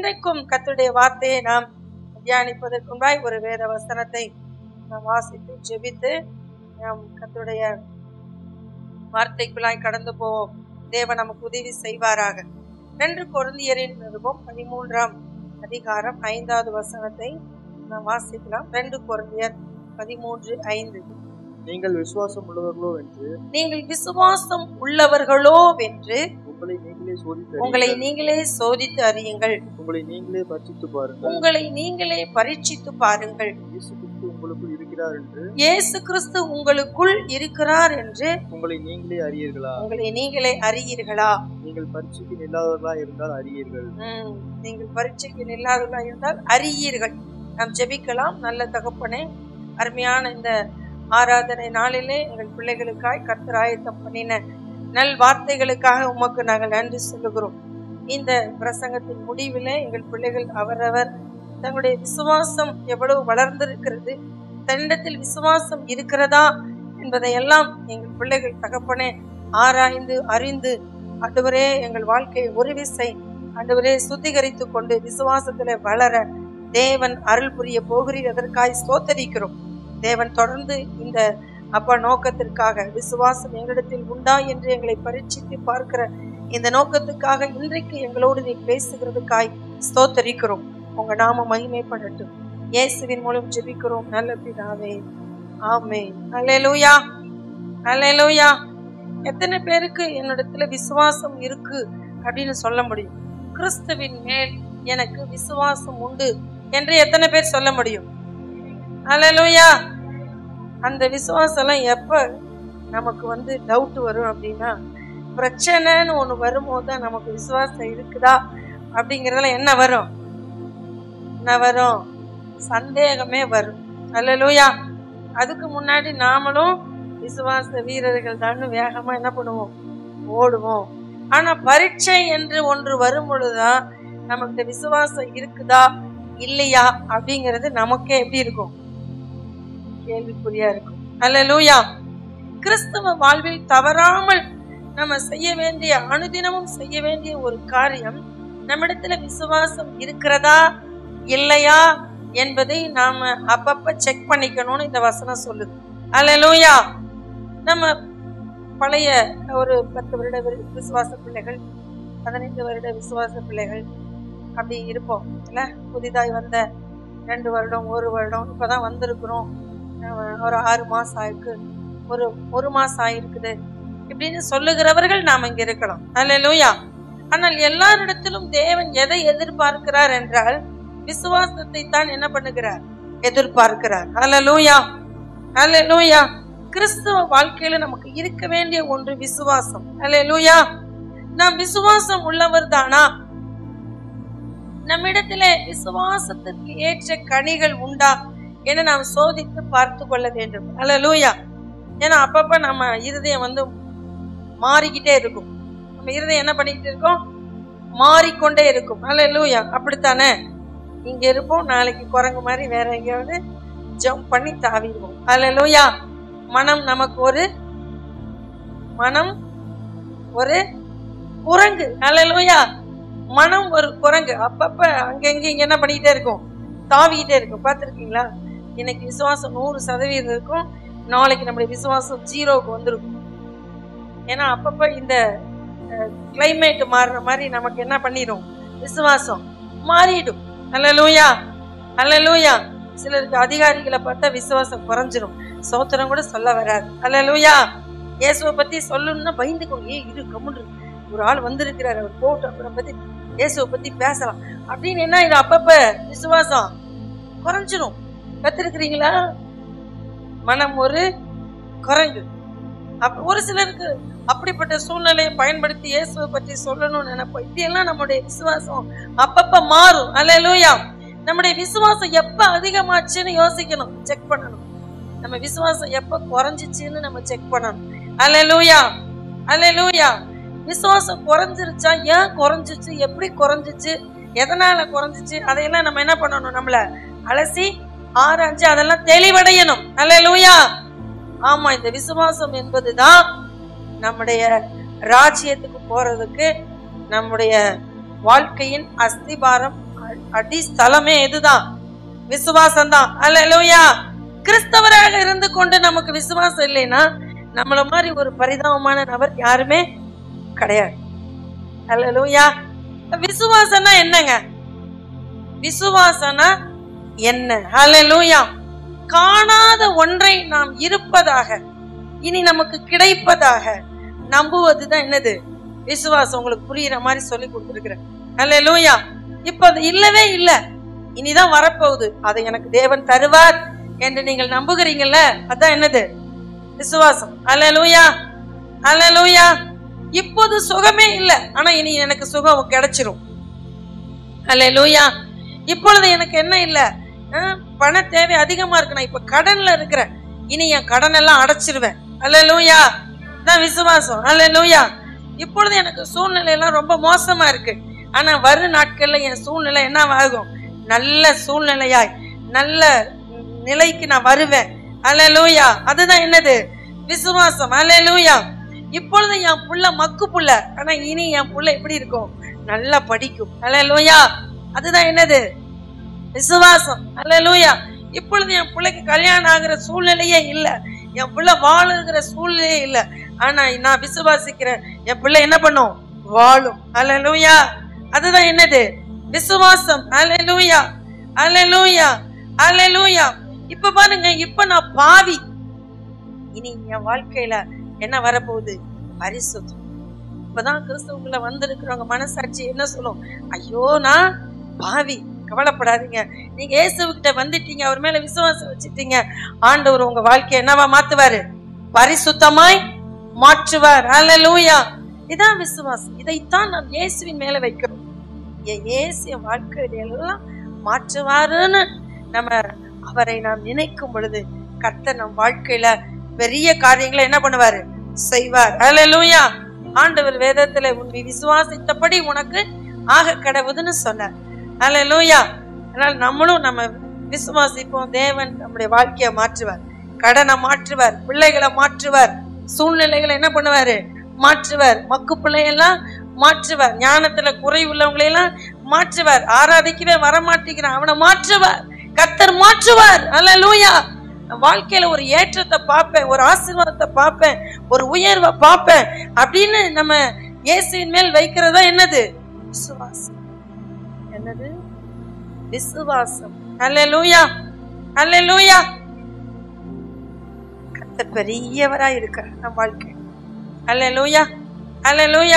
இன்றைக்கும் கர்த்தருடைய வார்த்தையை நாம் தியானிப்பதற்கு முன்பாய் ஒரு வேத வசனத்தை நாம் வாசித்து ஜெபித்து நாம் கர்த்தருடைய வார்த்தைக்குள்ளாய் கடந்து போவோம் தேவன் நமக்கு உதவி செய்வாராக ரெண்டு கொருந்தியரின் நிருபம் பதிமூன்றாம் அதிகாரம் ஐந்தாவது வசனத்தை நாம் வாசிக்கலாம் ரெண்டு கொருந்தியர் பதிமூன்று ஐந்து நீங்கள் விசுவாசம் உள்ளவர்களோ என்று நீங்கள் விசுவாசம் உள்ளவர்களோ வென்று உங்களை நீங்களே சோதித்து உங்களை அறியுங்கள். நீங்களே சோதித்து அறியுங்கள் உங்களை நீங்களே பரிசித்து பாருங்கள் உங்களை நீங்களே பரீட்சித்து பாருங்கள் இயேசு கிறிஸ்து உங்களுக்குள் இருக்கிறார் என்று இயேசு கிறிஸ்து உங்களுக்குள் இருக்கிறார் என்று உங்களை நீங்களே அறியீர்களா உங்களை நீங்களே அறியீர்களா நீங்கள் பரீட்சைக்கு நில்லாதவர்களா இருந்தால் அறியீர்கள் ம், நீங்கள் பரீட்சைக்கு நில்லாதவர்களா இருந்தால் அறியீர்கள் நாம் ஜெபிக்கலாம் நல்ல தகப்பனே அருமையான இந்த ஆராதனை நாளிலே எங்கள் பிள்ளைகளுக்காய் கர்த்தர் ஆயத்தம் பண்ணின நல் வார்த்தைகளுக்காக உமக்கு நாங்கள் நன்றி சொல்லுகிறோம் இந்த பிரசங்கத்தின் முடிவிலே எங்கள் பிள்ளைகள் அவரவர் தங்களுடைய விசுவாசம் எவ்வளவு வளர்ந்திருக்கிறது தன்னிடத்தில் விசுவாசம் இருக்கிறதா என்பதையெல்லாம் எங்கள் பிள்ளைகள் தகப்பனே ஆராய்ந்து அறிந்து ஆண்டவரே எங்கள் வாழ்க்கையை ஒரு விசை ஆண்டவரே சுத்திகரித்து கொண்டு விசுவாசத்திலே வளர தேவன் அருள் புரிய போகிறீர் அதற்காய் ஸ்தோத்தரிக்கிறோம் தேவன் தொடர்ந்து இந்த அப்பா நோக்கத்திற்காக விசுவாசம் எங்களிடத்தில் உண்டா என்று எங்களை பரீட்சித்து பார்க்கிற இந்த நோக்கத்துக்காக இன்றைக்கு எங்களோடு நீ பேசுகிறதுக்காய் ஸ்தோத்தரிக்கிறோம் உங்க நாம மகிமைப்படட்டும் இயேசுவின் மூலம் ஜெபிக்கிறோம் நல்ல பிதாவே ஆமே அல்லேலூயா அல்லேலூயா எத்தனை பேருக்கு என்னிடத்துல விசுவாசம் இருக்கு அப்படின்னு சொல்ல முடியும் கிறிஸ்துவின் மேல் எனக்கு விசுவாசம் உண்டு என்று எத்தனை பேர் சொல்ல முடியும் அல்லேலூயா அந்த விசுவாசம் எல்லாம் எப்ப நமக்கு வந்து டவுட் வரும் அப்படின்னா பிரச்சனைன்னு ஒண்ணு வரும்போது தான் நமக்கு விசுவாசம் இருக்குதா அப்படிங்கறதுல என்ன வரும் என்ன வரும் சந்தேகமே வரும் அல்லேலூயா அதுக்கு முன்னாடி நாமளும் விசுவாச வீரர்கள் தான் வேகமா என்ன பண்ணுவோம் ஓடுவோம் ஆனா பரீட்சை என்று ஒன்று வரும் பொழுதுதான் நமக்கு இந்த விசுவாசம் இருக்குதா இல்லையா அப்படிங்கிறது நமக்கே எப்படி இருக்கும் கேள்விக்குறியா இருக்கும் அல்லேலூயா கிறிஸ்தவ வாழ்வில் தவறாமல் நம்ம செய்ய வேண்டிய அனுதினமும் செய்ய வேண்டிய ஒரு காரியம் நம்மிடத்துல விசுவாசம் இருக்கிறதா இல்லையா என்பதை நாம அப்பப்ப செக் பண்ணிக்கணும்னு இந்த வசனம் சொல்லுது அல்லேலூயா நம்ம பழைய ஒரு பத்து வருட வி- விசுவாச பிள்ளைகள் பதினைந்து வருட விசுவாச பிள்ளைகள் அப்படி இருப்போம் இல்ல புதிதாய் வந்த ரெண்டு வருடம் ஒரு வருடம் இப்பதான் வந்திருக்கிறோம் அஹ் ஒரு ஆறு மாசம் ஆயிருக்கு ஒரு ஒரு மாசம் ஆயிருக்குது இப்படின்னு சொல்லுகிறவர்கள் நாம் இங்க இருக்கலாம் அல்லேலூயா ஆனால் எல்லாரிடத்திலும் தேவன் எதை எதிர்பார்க்கிறார் என்றால் விசுவாசத்தை தான் என்ன பண்ணுகிறார் எதிர்பார்க்கிறார் அல்லேலூயா அல்லேலூயா கிறிஸ்தவ வாழ்க்கையில நமக்கு இருக்க வேண்டிய ஒன்று விசுவாசம் அல்லேலூயா நாம் விசுவாசம் உள்ளவர் தானா நம்மிடத்திலே விசுவாசத்திற்கு ஏற்ற கனிகள் உண்டா என நாம் சோதித்து பார்த்து கொள்ள வேண்டும் அல்லேலூயா ஏன்னா அப்பப்ப நம்ம இருதயம் வந்து மாறிக்கிட்டே இருக்கும் நம்ம இருதயம் என்ன பண்ணிக்கிட்டு இருக்கோம் மாறிக்கொண்டே இருக்கும் அல்லேலூயா அப்படித்தானே இங்க இருப்போம் நாளைக்கு குரங்கு மாதிரி வேற எங்கேயாவது ஜம்ப் பண்ணி தாவிடுவோம் அல்லேலூயா மனம் நமக்கு ஒரு மனம் ஒரு குரங்கு அல்லேலூயா மனம் ஒரு குரங்கு அப்பப்ப அங்கங்க இங்க என்ன பண்ணிக்கிட்டே இருக்கும் தாவிக்கிட்டே இருக்கும் பார்த்துருக்கீங்களா இன்னைக்கு விசுவாசம் நூறு சதவீதம் இருக்கும் நாளைக்கு நம்முடைய விசுவாசம் ஜீரோவுக்கு வந்திருக்கும் ஏன்னா அப்பப்ப இந்த கிளைமேட் மாறுற மாதிரி நமக்கு என்ன பண்ணிடும் விசுவாசம் மாறிடும் அல்லேலூயா அல்லேலூயா சிலருக்கு அதிகாரிகளை பார்த்தா விசுவாசம் குறைஞ்சிரும் சோத்திரம் கூட சொல்ல வராது அல்லேலூயா இயேசுவை பத்தி சொல்லணும்னா பயந்துக்கோங்க ஏ இரு கம்முன்னு இரு. ஒரு ஆள் வந்திருக்கிறார் அவர் போட்டு அப்புறம் பத்தி இயேசுவை பத்தி பேசலாம் அப்படின்னு என்ன இது அப்பப்ப விசுவாசம் குறைஞ்சிரும் கத்திருக்கிறீங்களா மனம் ஒரு குரங்கு அப்ப ஒரு சிலருக்கு அப்படிப்பட்ட சூழ்நிலையை பயன்படுத்தி இயேசுவை பற்றி சொல்லணும்னு நினைப்போம் இதெல்லாம் நம்முடைய விசுவாசம் அப்பப்ப மாறும் அல்லேலூயா நம்முடைய விசுவாசம் எப்ப அதிகமாச்சுன்னு யோசிக்கணும் செக் பண்ணணும் நம்ம விசுவாசம் எப்ப குறைஞ்சிச்சுன்னு நம்ம செக் பண்ணணும் அல்லேலூயா அல்லேலூயா விசுவாசம் குறைஞ்சிருச்சா ஏன் குறைஞ்சிச்சு எப்படி குறைஞ்சிச்சு எதனால குறைஞ்சிச்சு அதையெல்லாம் நம்ம என்ன பண்ணணும் நம்மள அலசி ஆராய்ஞ்சு அதெல்லாம் தெளிவடையணும் அல்லேலூயா ஆமா இந்த விசுவாசம் என்பதுதான் நம்முடைய ராஜ்யத்துக்கு போறதுக்கு நம்முடைய வாழ்க்கையின் அஸ்திபாரம் அடி ஸ்தலமே இதுதான் விசுவாசம் தான் அல்லேலூயா கிறிஸ்தவராக இருந்து கொண்டு நமக்கு விசுவாசம் இல்லைன்னா நம்மள மாதிரி ஒரு பரிதாபமான நபர் யாருமே கிடையாது அல்லேலூயா விசுவாசம்னா என்னங்க விசுவாசம்னா என்ன அல்லேலூயா காணாத ஒன்றை நாம் இருப்பதாக இனி நமக்கு கிடைப்பதாக நம்புவதுதான் என்னது விசுவாசம் உங்களுக்கு புரியுற மாதிரி சொல்லி கொடுத்துருக்கிறேன் அல்லேலூயா இப்ப அது இல்லவே இல்ல இனிதான் வரப்போகுது அதை எனக்கு தேவன் தருவார் என்று நீங்கள் நம்புகிறீங்கல்ல அதான் என்னது விசுவாசம் அல்லேலூயா அல்லேலூயா இப்போது சுகமே இல்ல ஆனா இனி எனக்கு சுகம் கிடைச்சிரும் அல்லேலூயா இப்பொழுது எனக்கு என்ன இல்ல அஹ், பண தேவை அதிகமா இருக்கு நான் இப்ப கடன்ல இருக்கிறேன் இனி என் கடன் எல்லாம் அடைச்சிருவேன் அல்லேலூயா தான் விசுவாசம் அல்லேலூயா இப்பொழுது எனக்கு சூழ்நிலை எல்லாம் ரொம்ப மோசமா இருக்கு ஆனா வரும் நாட்கள்ல என் சூழ்நிலை என்னவாகும் நல்ல சூழ்நிலையாய் நல்ல நிலைக்கு நான் வருவேன் அல்லேலூயா அதுதான் என்னது விசுவாசம் அல்லேலூயா இப்பொழுது என் புள்ள மக்கு புள்ள ஆனா இனி என் புள்ள எப்படி இருக்கும் நல்லா படிக்கும் அல்லேலூயா அதுதான் என்னது விசுவாசம் அல்லேலூயா இப்பொழுது என் பிள்ளைக்கு கல்யாணம் ஆகிற சூழ்நிலையே இல்ல என் பிள்ளை வாழுகிற சூழ்நிலையே இல்ல ஆனா நான் விசுவாசிக்கிறேன் என் பிள்ளை என்ன பண்ணும் வாழும் அல்லேலூயா அதுதான் என்னது விசுவாசம் அல்லேலூயா அல்லேலூயா அல்லேலூயா இப்ப பாருங்க இப்ப நான் பாவி இனி என் வாழ்க்கையில என்ன வரப்போகுது பரிசுத்தம் இப்பதான் கிறிஸ்தவங்கள வந்திருக்கிறவங்க மனசாட்சி என்ன சொல்லும் ஐயோ நான் பாவி கவலைப்படாதீங்க நீங்க இயேசுகிட்ட வந்துட்டீங்க அவர் மேல விசுவாசம் வச்சுட்டீங்க ஆண்டவர் உங்க வாழ்க்கையை என்னவா மாத்துவாரு பரிசுத்தமாய் மாற்றுவார் அல்லேலூயா இதான் விசுவாசம் இதைத்தான் நாம் இயேசுவின் மேல வைக்கிறோம் என் இயேசு என் வாழ்க்கையில எல்லாம் மாற்றுவாருன்னு நம்ம அவரை நாம் நினைக்கும் பொழுது கர்த்தர் நம் வாழ்க்கையில பெரிய காரியங்களை என்ன பண்ணுவாரு செய்வார் அல்லேலூயா ஆண்டவர் வேதத்துல உன் நீ விசுவாசித்தபடி உனக்கு ஆக கடவுதுன்னு சொன்னார் அல்லேலூயா அதனால நம்மளும் நம்ம விசுவாசிப்போம் தேவன் நம்முடைய வாழ்க்கையை மாற்றுவார் கடனை மாற்றுவார் பிள்ளைகளை மாற்றுவார் சூழ்நிலைகளை என்ன பண்ணுவாரு மாற்றுவார் மக்கு பிள்ளையெல்லாம் மாற்றுவார் ஞானத்துல குறை உள்ளவங்களையெல்லாம் மாற்றுவார் ஆராதிக்கவே வரமாட்டேங்கிறான் அவனை மாற்றுவார் கர்த்தர் மாற்றுவார் அல்லேலூயா நான் வாழ்க்கையில ஒரு ஏற்றத்தை பார்ப்பேன் ஒரு ஆசீர்வாதத்தை பார்ப்பேன் ஒரு உயர்வை பார்ப்பேன் அப்படின்னு நம்ம இயேசுவின் மேல் வைக்கிறதா என்னது விசுவாசம் என்னது விசுவாசம் அல்லேலூயா அல்லேலூயா கர்த்தர் பெரியவரா இருக்கிறார் நம் வாழ்க்கை அல்லேலூயா அல்லேலூயா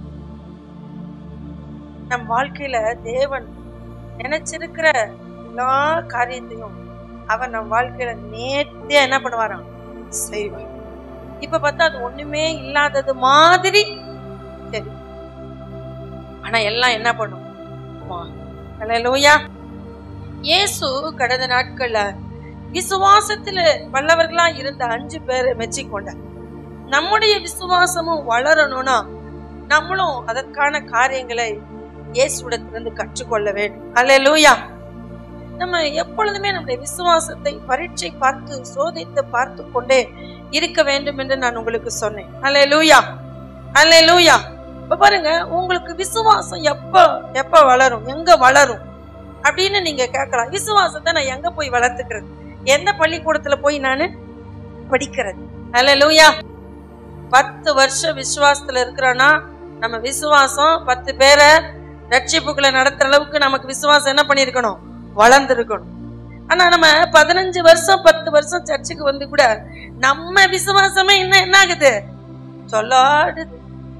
நம் வாழ்க்கையில தேவன் நினைச்சிருக்கிற எல்லா காரியத்தையும் அவன் நம் வாழ்க்கையில நேர்த்தியா என்ன பண்ணுவாராம் செய்வான் இப்ப பார்த்தா அது ஒண்ணுமே இல்லாதது மாதிரி தெரியும் ஆனா எல்லாம் என்ன பண்ணும் அல்லேலூயா இயேசு கடந்த நாட்கள்ல விசுவாசத்துல வல்லவர்களா இருந்த அஞ்சு பேரை மெச்சிக்கொண்டார் நம்முடைய விசுவாசமும் வளரணும்னா நம்மளும் அதற்கான காரியங்களை இயேசுடத்திலிருந்து கற்றுக்கொள்ள வேண்டும் அல்லேலூயா நம்ம எப்பொழுதுமே நம்முடைய விசுவாசத்தை பரீட்சை பார்த்து சோதித்து பார்த்து கொண்டே இருக்க வேண்டும் என்று நான் உங்களுக்கு சொன்னேன் அல்லேலூயா அல்லேலூயா இப்ப பாருங்க உங்களுக்கு விசுவாசம் எப்ப எப்ப வளரும் எங்க வளரும் அப்படின்னு நீங்க கேட்கலாம் விசுவாசத்தை நான் எங்க போய் வளர்த்துக்கிறது எந்த பள்ளிக்கூடத்துல போய் நான் படிக்கிறது அல்லேலூயா பத்து வருஷம் விசுவாசத்துல இருக்கிறோன்னா நம்ம விசுவாசம் பத்து பேரை ரட்சிப்புகளை நடத்துற அளவுக்கு நமக்கு விசுவாசம் என்ன பண்ணிருக்கணும் வளர்ந்துருக்கணும் ஆனா நம்ம பதினஞ்சு வருஷம் பத்து வருஷம் சர்ச்சுக்கு வந்து கூட நம்ம விசுவாசமே இன்னும் என்ன ஆகுது சொல்லாடுது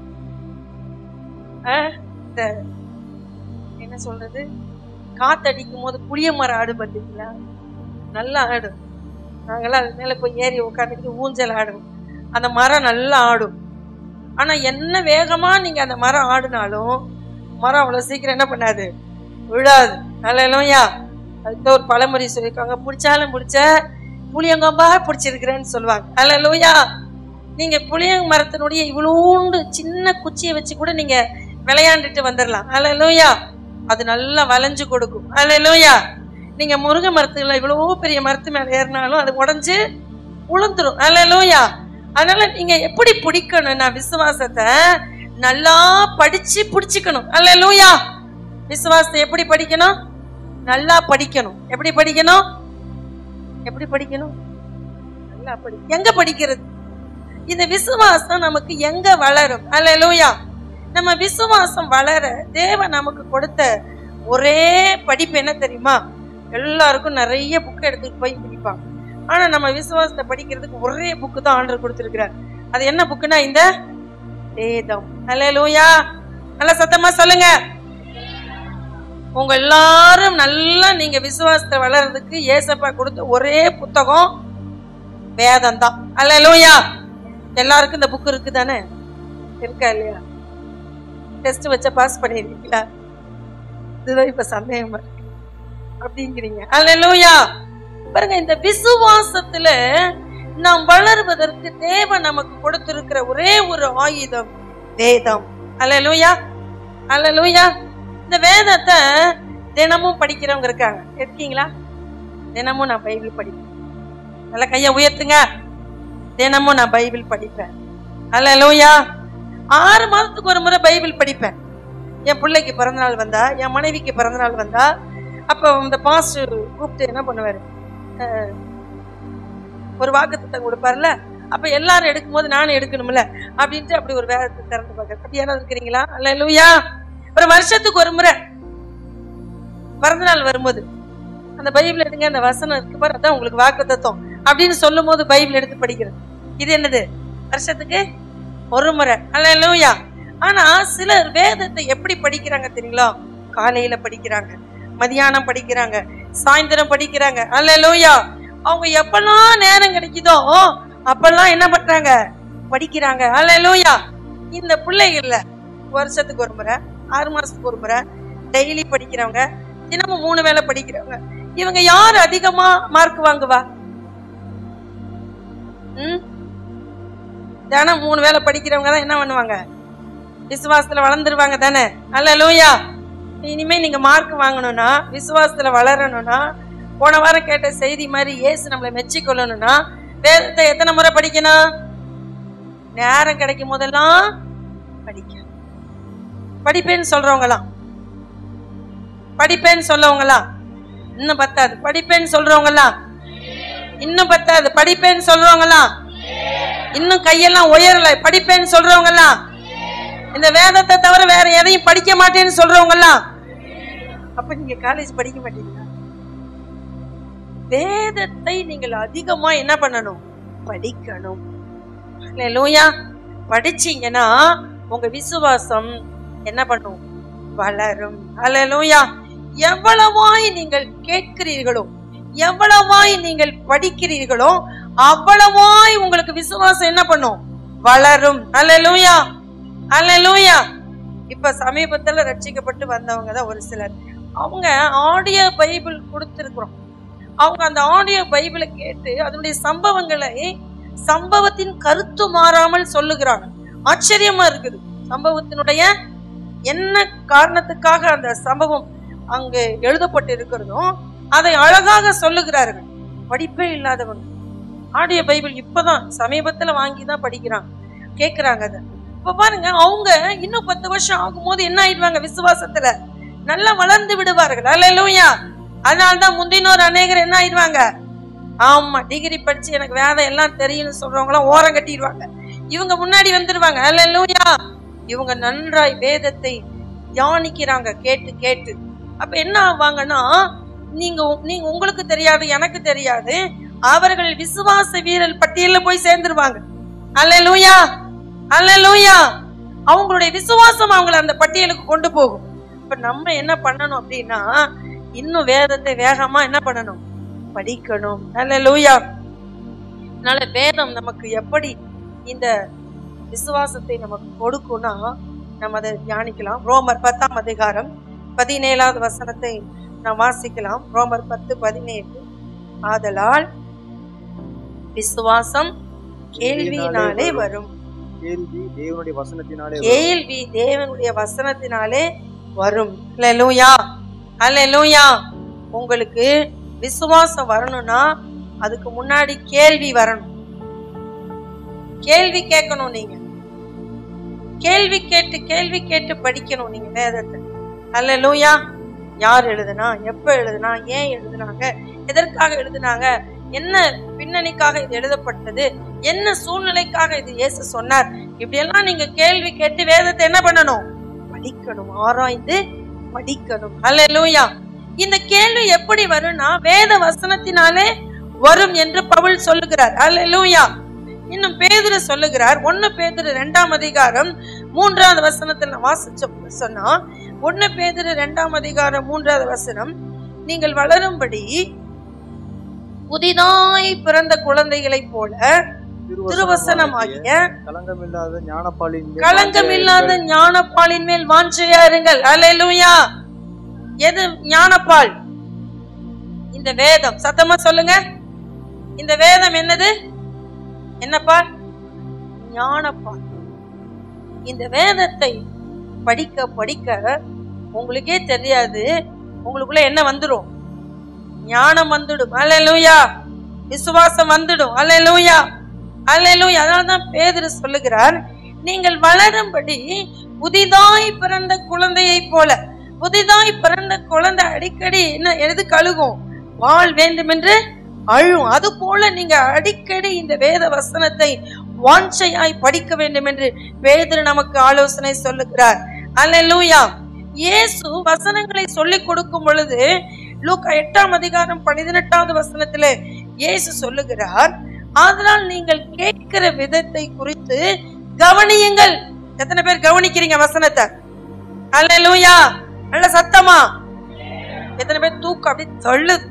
ஆ, இந்த என்ன சொல்றது காத்தடிக்கும் போது புளிய மரம் ஆடு பார்த்தீங்களா நல்லா ஆடும் நாங்கெல்லாம் அது மேல போய் ஏறி உட்காந்துக்கிட்டு ஊஞ்சல் ஆடுவோம் அந்த மரம் நல்லா ஆடும் ஆனா என்ன வேகமா நீங்க அந்த மரம் ஆடினாலும் மரம் அவ்வளவு சீக்கிரம் என்ன பண்ணாது விழாது அல்லையா அதுக்கு ஒரு பழமொழி சொல்லியிருக்காங்க பிடிச்சாலும் பிடிச்ச புளியங்கம்பா பிடிச்சிருக்கிறேன்னு சொல்லுவாங்க அல்லையா நீங்க புளியங்க மரத்தினுடைய இவ்வளோண்டு சின்ன குச்சியை வச்சு கூட நீங்க விளையாண்டுட்டு வந்துடலாம் அல்லையா அது நல்லா வளைஞ்சு கொடுக்கும் அல்லையா நீங்க முருங்கை மரத்துல இவ்வளோ பெரிய மரத்து மேல ஏறினாலும் அது உடைஞ்சு உளுந்துரும் அல்லையா அதனால நீங்க எப்படி பிடிக்கணும்னா விசுவாசத்தை நல்லா படிச்சு பிடிச்சுக்கணும் அல்லையா விசுவாசத்தை எப்படி படிக்கணும் நல்லா படிக்கணும் எப்படி படிக்கணும் எப்படி படிக்கணும் நல்லா படி எங்க படிக்கிறது இந்த விசுவாசம் நமக்கு எங்க வளரும் அல்லேலூயா நம்ம விசுவாசம் வளர தேவன் நமக்கு கொடுத்த ஒரே படிப்பு என்ன தெரியுமா எல்லாருக்கும் நிறைய புக் எடுத்துட்டு போய் படிப்பாங்க ஆனா நம்ம விசுவாசத்தை படிக்கிறதுக்கு ஒரே புக்கு தான் ஆண்டர் கொடுத்திருக்கிறார் அது என்ன புக்குனா இந்த வேதம் அல்லேலூயா நல்ல சத்தமா சொல்லுங்க உங்க எல்லாரும் நல்லா நீங்க விசுவாசத்தை வளர்றதுக்கு ஏசப்பா கொடுத்த ஒரே புத்தகம் வேதம் தான் அல்லேலூயா எல்லாருக்கும் இந்த புக் இருக்கு தானே இருக்கா இல்லையா டெஸ்ட் வச்ச பாஸ் பண்ணிருக்கீங்களா இதுதான் இப்ப சந்தேகமா இருக்கு அப்படிங்கிறீங்க அல்லேலூயா பாருங்க இந்த விசுவாசத்துல நாம் வளருவதற்கு தேவன் நமக்கு கொடுத்திருக்கிற ஒரே ஒரு ஆயுதம் வேதம் அல்லேலூயா அல்லேலூயா இந்த வேதத்தை தினமும் படிக்கிறவங்க இருக்காங்க இருக்கீங்களா தினமும் நான் பைபிள் படிப்பேன் நல்ல கையை உயர்த்துங்க தினமும் நான் பைபிள் படிப்பேன் அல்லேலூயா ஆறு மாதத்துக்கு ஒரு முறை பைபிள் படிப்பேன் என் பிள்ளைக்கு பிறந்தநாள் வந்தா என் மனைவிக்கு பிறந்தநாள் வந்தா அப்போ இந்த பாஸ்டர் கூப்பிட்டு என்ன பண்ணுவாரு அஹ், ஒரு வாக்குத்தத்தம் கொடுப்பார்ல அப்ப எல்லாரும் எடுக்கும்போது நானும் எடுக்கணும்ல அப்படின்ட்டு அப்படி ஒரு வேதத்தை திறந்து பார்க்க அப்படி யாராவது இருக்கிறீங்களா அல்ல லூயா ஒரு வருஷத்துக்கு ஒரு முறை பிறந்தநாள் வரும்போது அந்த பைபிள் எடுங்க அந்த வசனம் இருக்கு பாரு அதான் உங்களுக்கு வாக்குத்தத்தம் அப்படின்னு சொல்லும் போது பைபிள் எடுத்து படிக்கிறது இது என்னது வருஷத்துக்கு ஒரு முறை அல்ல லூயா ஆனா சிலர் வேதத்தை எப்படி படிக்கிறாங்க தெரியுங்களா காலையில படிக்கிறாங்க மதியானம் படிக்கிறாங்க சாயந்தரம் படிக்கிறாங்க அல்ல லூயா அவங்க எப்பெல்லாம் நேரம் கிடைக்குதோ அப்பெல்லாம் என்ன பண்றாங்க படிக்கிறாங்க அல்ல லூயா இந்த பிள்ளைகள்ல வருஷத்துக்கு ஒரு முறை ஆறு மாசத்துக்கு ஒரு முறை டெய்லி படிக்கிறவங்க தினமும் மூணு வேளை படிக்கிறவங்க இவங்க யார் அதிகமா மார்க் வாங்குவா ம் தினம் மூணு வேளை படிக்கிறவங்க தான் என்ன பண்ணுவாங்க விசுவாசத்துல வளர்ந்துருவாங்க தானே அல்ல லூயா இனிமே நீங்க மார்க் வாங்கணும்னா விசுவாசத்துல வளரணும்னா போன வாரம் கேட்ட செய்தி மாதிரி இயேசு நம்மளை மெச்சிக்கொள்ளணும்னா வேதத்தை எத்தனை முறை படிக்கணும் நேரம் கிடைக்கும் போதெல்லாம் படிக்க படிப்பேன்னு சொல்றவங்களாம் படிப்பேன்னு சொல்லவங்களாம் இன்னும் பத்தாது படிப்பேன்னு சொல்றவங்களாம் இன்னும் பத்தாது படிப்பேன்னு சொல்றவங்களாம் இன்னும் கையெல்லாம் உயரல படிப்பேன்னு சொல்றவங்களாம் இந்த வேதத்தை தவிர வேற எதையும் படிக்க மாட்டேன்னு சொல்றவங்கலாம் அப்ப நீங்க காலேஜ் படிக்க மாட்டீங்களா வேதத்தை நீங்கள் அதிகமா என்ன பண்ணணும் படிக்கணும் லூயா படிச்சீங்கன்னா உங்க விசுவாசம் என்ன பண்ணும் வளரும் அல்லேலூயா எவ்வளவாய் நீங்கள் கேட்கிறீர்களோ எவ்வளவாய் நீங்கள் படிக்கிறீர்களோ அவ்வளவாய் உங்களுக்கு விசுவாசம் என்ன பண்ணும் வளரும் அல்லேலூயா அல்லேலூயா இப்ப சமீபத்துல ரட்சிக்கப்பட்டு வந்தவங்க தான் ஒரு சிலர் அவங்க ஆடியோ பைபிள் கொடுத்திருக்கிறோம் அவங்க அந்த ஆடியோ பைபிளை கேட்டு அதனுடைய சம்பவங்களை சம்பவத்தின் கருத்து மாறாமல் சொல்லுகிறாங்க ஆச்சரியமா இருக்குது சம்பவத்தினுடைய என்ன காரணத்துக்காக அந்த சம்பவம் அங்கு எழுதப்பட்டு இருக்கிறதோ அதை அழகாக சொல்லுகிறார்கள் படிப்பே இல்லாதவங்க ஆடியோ பைபிள் இப்பதான் சமீபத்துல வாங்கி தான் படிக்கிறாங்க கேக்குறாங்க அதை இப்ப பாருங்க அவங்க இன்னும் பத்து வருஷம் ஆகும்போது என்ன ஆயிடுவாங்க விசுவாசத்துல நல்லா வளர்ந்து விடுவார்கள் அல்லையா அதனால்தான் முந்தினோர் அநேகர் என்ன ஆயிடுவாங்க ஆமா டிகிரி படிச்சு எனக்கு வேதம் எல்லாம் தெரியும்னு சொல்றவங்க எல்லாம் ஓரம் கட்டிடுவாங்க இவங்க முன்னாடி வந்துருவாங்க அல்லையா இவங்க நன்றாய் வேதத்தை தியானிக்கிறாங்க கேட்டு கேட்டு அப்ப என்ன ஆவாங்கன்னா நீங்க நீங்க உங்களுக்கு தெரியாது எனக்கு தெரியாது அவர்கள் விசுவாச வீரர் பட்டியல்ல போய் சேர்ந்துருவாங்க அல்லேலூயா அல்லேலூயா அவங்களுடைய விசுவாசம் அவங்கள அந்த பட்டியலுக்கு கொண்டு போகும் இப்ப நம்ம என்ன பண்ணணும் அப்படின்னா இன்னும் வேதத்தை வேகமா என்ன பண்ணணும் படிக்கணும் அல்லேலூயா அதனால வேதம் நமக்கு எப்படி இந்த விசுவாசத்தை நமக்கு கொடுக்கும்னா நம்ம அதை தியானிக்கலாம் ரோமர் பத்தாம் அதிகாரம் பதினேழாவது வசனத்தை நாம் வாசிக்கலாம் ரோமர் பத்து பதினேழு ஆதலால் விசுவாசம் கேள்வியினாலே வரும் கேள்வி தேவனுடைய வசனத்தினாலே வரும். கேள்வி தேவனுடைய வசனத்தினாலே வரும் அல்லேலூயா அல்லேலூயா உங்களுக்கு விசுவாசம் வரணும்னா அதுக்கு முன்னாடி கேள்வி வரணும் கேள்வி கேட்கணும் நீங்க கேள்வி கேட்டு கேள்வி கேட்டு படிக்கணும் நீங்க வேதத்தை அல்லேலூயா யார் எழுதுனா எப்ப எழுதுனா ஏன் எழுதுனாங்க எதற்காக எழுதுனாங்க என்ன பின்னணிக்காக இது எழுதப்பட்டது என்ன சூழ்நிலைக்காக இது இயேசு சொன்னார் இப்படியெல்லாம் நீங்க கேள்வி கேட்டு வேதத்தை என்ன பண்ணணும் படிக்கணும் ஆராய்ந்து படிக்கணும் அல்லேலூயா இந்த கேள்வி எப்படி வரும்னா வேத வசனத்தினாலே வரும் என்று பவுல் சொல்லுகிறார் அல்லேலூயா இன்னும் பேதுரு சொல்லுகிறார் ஒன்னு பேதுரு இரண்டாம் அதிகாரம் மூன்றாவது வசனத்துல நான் வாசிச்ச சொன்னா ஒன்னு பேதுரு இரண்டாம் அதிகாரம் மூன்றாவது வசனம் நீங்கள் வளரும்படி புதிதாய் பிறந்த குழந்தைகளைப் போல திருவசனமாகிய களங்கமில்லாத ஞானப்பாலின் மேல் களங்கமில்லாத ஞானப்பாலின் மேல் வாஞ்சையா இருங்கள் அல்லேலூயா எது ஞானப்பால் இந்த வேதம் சத்தமா சொல்லுங்க இந்த வேதம் என்னது என்னப்பா ஞானப்பால் இந்த வேதத்தை படிக்க படிக்க உங்களுக்கே தெரியாது உங்களுக்குள்ள என்ன வந்துடும் ஞானம் வந்துடும் அல்லேலூயா விசுவாசம் வந்துடும் அல்லேலூயா அல்லேலூயா அதனால தான் பேதுரு சொல்லுகிறார் நீங்கள் வளரும்படி புதிதாய் பிறந்த குழந்தையைப் போல புதிதாய் பிறந்த குழந்தை அடிக்கடி என்ன எது கழுகும் வாழ் வேண்டும் என்று அழும் அது போல நீங்க அடிக்கடி இந்த வேத வசனத்தை வாஞ்சையாய் படிக்க வேண்டும் என்று பேதுரு நமக்கு ஆலோசனை சொல்லுகிறார் அல்லேலூயா இயேசு வசனங்களை சொல்லிக் கொடுக்கும் பொழுது லூக்கா எட்டாம் அதிகாரம் பதினெட்டாவது வசனத்திலே இயேசு சொல்லுகிறார் அதனால் நீங்கள் கேட்கிற விதத்தை குறித்து கவனியுங்கள் எத்தனை பேர் கவனிக்கிறீங்க வசனத்தை அல்லேலூயா நல்ல சத்தமா எத்தனை பேர் தூக்கம் அப்படி தள்ளுது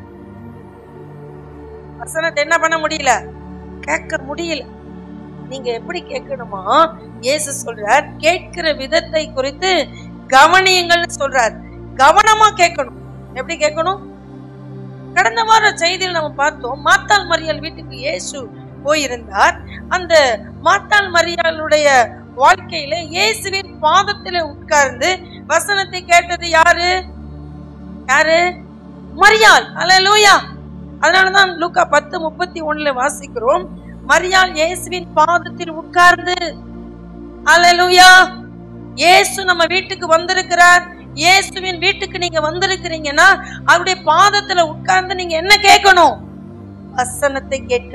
வசனத்தை என்ன பண்ண முடியல கேட்க முடியல நீங்க எப்படி கேட்கணுமா இயேசு சொல்றார் கேட்கிற விதத்தை குறித்து கவனியுங்கள்னு சொல்றார் கவனமா கேட்கணும் எப்படி கேட்கணும் கடந்த வார செய்தியில் நம்ம பார்த்தோம் மாத்தாள் மரியாள் வீட்டுக்கு இயேசு போயிருந்தார் அந்த மாத்தாள் மரியாளுடைய வாழ்க்கையில இயேசுவின் பாதத்தில உட்கார்ந்து வசனத்தை கேட்டது யாரு யாரு மரியாள் அல்லேலூயா அதனாலதான் லூக்கா பத்து முப்பத்தி ஒண்ணுல வாசிக்கிறோம் மரியாள் இயேசுவின் பாதத்தில் உட்கார்ந்து அல்லேலூயா இயேசு நம்ம வீட்டுக்கு வந்திருக்கிறார் இயேசுவின் வீட்டுக்கு நீங்க வந்திருக்கிறீங்கன்னா அவருடைய பாதத்துல உட்கார்ந்து நீங்க என்ன கேட்கணும் வசனத்தை கேட்க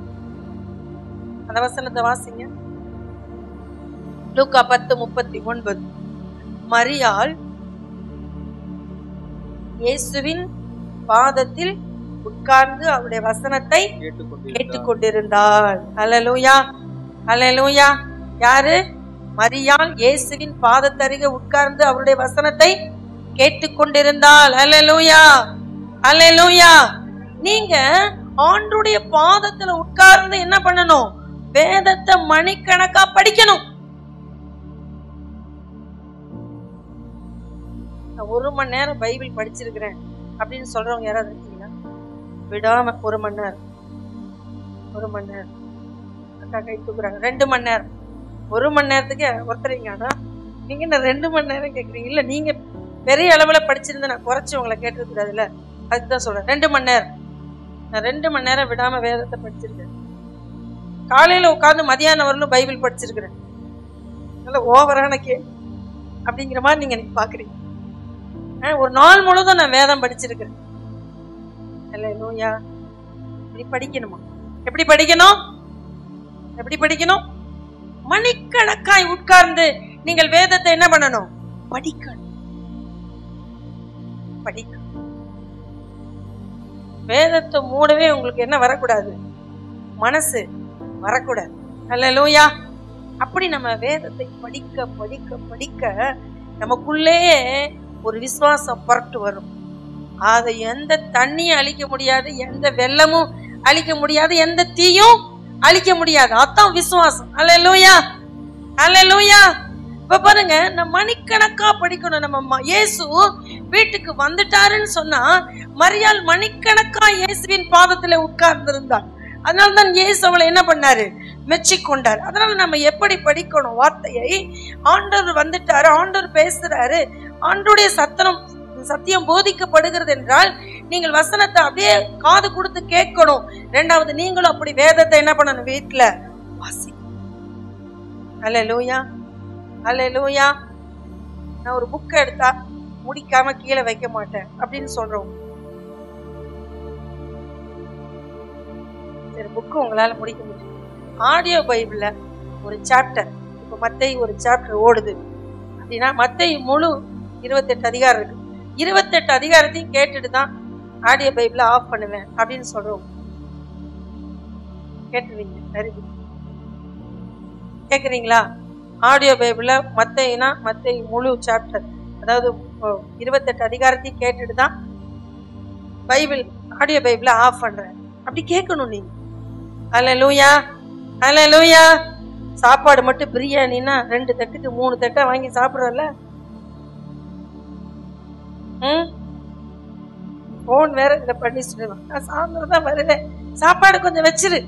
அந்த வசனத்தை வாசிங்க லூக்கா பத்து முப்பத்தி ஒன்பது மரியாள் இயேசுவின் பாதத்தில் உட்கார்ந்து அவருடைய வசனத்தை கேட்டுக்கொண்டிருந்தார். கேட்டுக்கொண்டிருந்தாள் அல்லேலூயா அல்லேலூயா யாரு மரியாள் இயேசுவின் பாதத்தருக உட்கார்ந்து அவருடைய வசனத்தை கேட்டுக்கொண்டிருந்தாள் அல்லேலூயா அல்லேலூயா நீங்க ஆண்டுடைய பாதத்துல உட்கார்ந்து என்ன பண்ணணும் வேதத்தை மணிக்கணக்கா படிக்கணும் நான் ஒரு மணி நேரம் பைபிள் படிச்சிருக்கிறேன் அப்படின்னு சொல்றவங்க யாராவது இருக்கீங்களா விடாம ஒரு மணி நேரம் ஒரு மணி நேரம் அக்கா கை தூக்குறாங்க ரெண்டு மணி நேரம் ஒரு மணி நேரத்துக்கு ஒருத்தரீங்க ஆனா நீங்க என்ன ரெண்டு மணி நேரம் கேக்குறீங்க இல்ல நீங்க பெரிய அளவுல படிச்சிருந்தா நான் குறைச்சு உங்களை கேட்டிருக்கூடாதுல்ல அதுக்கு தான் சொல்றேன் ரெண்டு மணி நேரம் நான் ரெண்டு மணி நேரம் விடாம வேதத்தை படிச்சிருக்கேன் காலையில உட்கார்ந்து மதியானம் வரலும் பைபிள் படிச்சிருக்கிறேன் நல்ல ஓவரான கே அப்படிங்கிற மாதிரி நீங்க எனக்கு பாக்குறீங்க ஆ, ஒரு நாள் முழுதும் நான் வேதம் படிச்சிருக்கிறேன் இல்ல நோயா இப்படி படிக்கணுமா எப்படி படிக்கணும் எப்படி படிக்கணும் மணிக்கணக்காய் உட்கார்ந்து நீங்கள் வேதத்தை என்ன பண்ணணும் படிக்கணும் படிக்கணும் வேதத்தை மூடவே உங்களுக்கு என்ன வரக்கூடாது மனசு வரக்கூடாது அல்ல அப்படி நம்ம வேதத்தை படிக்க படிக்க படிக்க நமக்குள்ளேயே ஒரு விசுவாசம் புரட்டு வரும் அதை எந்த தண்ணியும் அழிக்க முடியாது எந்த வெள்ளமும் அழிக்க முடியாது எந்த தீயும் அழிக்க முடியாது அதான் விசுவாசம் அல்லேலூயா அல்லேலூயா இப்ப பாருங்க நம்ம மணிக்கணக்கா படிக்கணும் நம்ம ம- இயேசு வீட்டுக்கு வந்துட்டாருன்னு சொன்னா மரியாள் மணிக்கணக்கா இயேசுவின் பாதத்துல உட்கார்ந்திருந்தாள் அதனால தான் இயேசு அவளை என்ன பண்ணாரு மெச்சிக்கொண்டார் அதனால நம்ம எப்படி படிக்கணும் வார்த்தையை ஆண்டவர் வந்துட்டாரு ஆண்டவர் பேசுறாரு ஆண்டோடைய சத்தனம் சத்தியம் போதிக்கப்படுகிறது என்றால் நீங்கள் வசனத்தை அப்படியே காது கொடுத்து கேட்கணும் ரெண்டாவது நீங்களும் அப்படி வேதத்தை என்ன பண்ணணும் வீட்டுல வாசி அல்ல லூயா அல்ல லூயா நான் ஒரு புக்கை எடுத்தா முடிக்காம கீழே வைக்க மாட்டேன் அப்படின்னு சொல்றோம் சரி புக்கு உங்களால முடிக்க முடியும் ஆடியோ பைபிள்ல ஒரு சாப்டர் இப்போ மத்தை ஒரு சாப்டர் ஓடுது அப்படின்னா மத்தை முழு இருபத்தெட்டு அதிகாரம் இருக்கு இருபத்தெட்டு அதிகாரத்தையும் கேட்டுட்டு தான் ஆடியோ பைபிள ஆஃப் பண்ணுவேன் அப்படின்னு சொல்றோம் கேட்டுருவீங்க சரி கேக்குறீங்களா ஆடியோ பைபிள்ல மத்தைனா மத்தை முழு சாப்டர் அதாவது இப்போ இருபத்தெட்டு அதிகாரத்தையும் கேட்டுட்டு தான் பைபிள் ஆடியோ பைபிள ஆஃப் பண்றேன் அப்படி கேட்கணும் நீங்க அல்ல லூயா அல்ல லூயா சாப்பாடு மட்டும் பிரியாணின்னா ரெண்டு தட்டுக்கு மூணு தட்டை வாங்கி சாப்பிடுறல ம் போன் வேற இதை பண்ணி சொல்லுவேன் நான் சாயந்தரம் தான் வருவேன் சாப்பாடு கொஞ்சம் வச்சிரு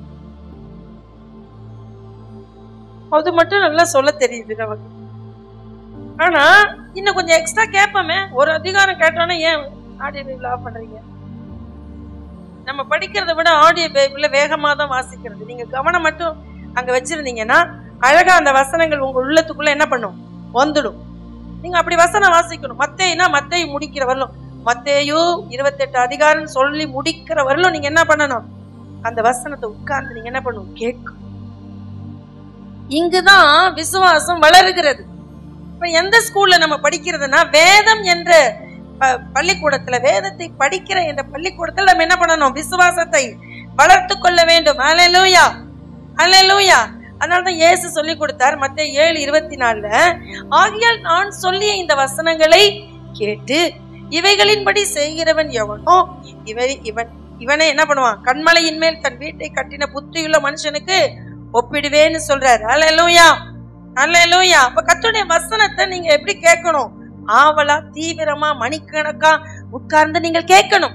அது மட்டும் நல்லா சொல்ல தெரியுது நமக்கு ஆனா இன்னும் கொஞ்சம் எக்ஸ்ட்ரா கேட்போமே ஒரு அதிகாரம் கேட்டோன்னே ஏன் ஆடியோ பைபிள் ஆஃப் பண்றீங்க நம்ம படிக்கிறத விட ஆடியோ பைபிள்ல வேகமா தான் வாசிக்கிறது நீங்க கவனம் மட்டும் அங்க வச்சிருந்தீங்கன்னா அழகா அந்த வசனங்கள் உங்க உள்ளத்துக்குள்ள என்ன பண்ணும் வந்துடும் நீங்க அப்படி வசனம் வாசிக்கணும் மத்தேனா மத்தை முடிக்கிற வரலும் மத்தேயு இருபத்தெட்டு அதிகாரம் சொல்லி முடிக்கிற வரலும் நீங்க என்ன பண்ணணும் அந்த வசனத்தை உட்கார்ந்து நீங்க என்ன பண்ணணும் கேட்கும் இங்குதான் விசுவாசம் வளருகிறது இப்ப எந்த ஸ்கூல்ல நம்ம படிக்கிறதுனா வேதம் என்ற ப- பள்ளிக்கூடத்துல வேதத்தை படிக்கிற என்ற பள்ளிக்கூடத்துல நம்ம என்ன பண்ணணும் விசுவாசத்தை வளர்த்து கொள்ள வேண்டும் அலலூயா அலலூயா அதனாலதான் இயேசு சொல்லி கொடுத்தார் மத்த ஏழு இருபத்தி நாலுல ஆகியால் நான் சொல்லிய இந்த வசனங்களை கேட்டு இவைகளின்படி செய்கிறவன் எவனோ இவை இவன் இவனே என்ன பண்ணுவான் கண்மலையின் மேல் தன் வீட்டை கட்டின புத்தியுள்ள மனுஷனுக்கு ஒப்பிடுவேன்னு சொல்றாரு அல்லேலூயா அல்லேலூயா அப்ப கர்த்தருடைய வசனத்தை நீங்க எப்படி கேட்கணும் ஆவலா தீவிரமா மணிக்கணக்கா உட்கார்ந்து நீங்கள் கேட்கணும்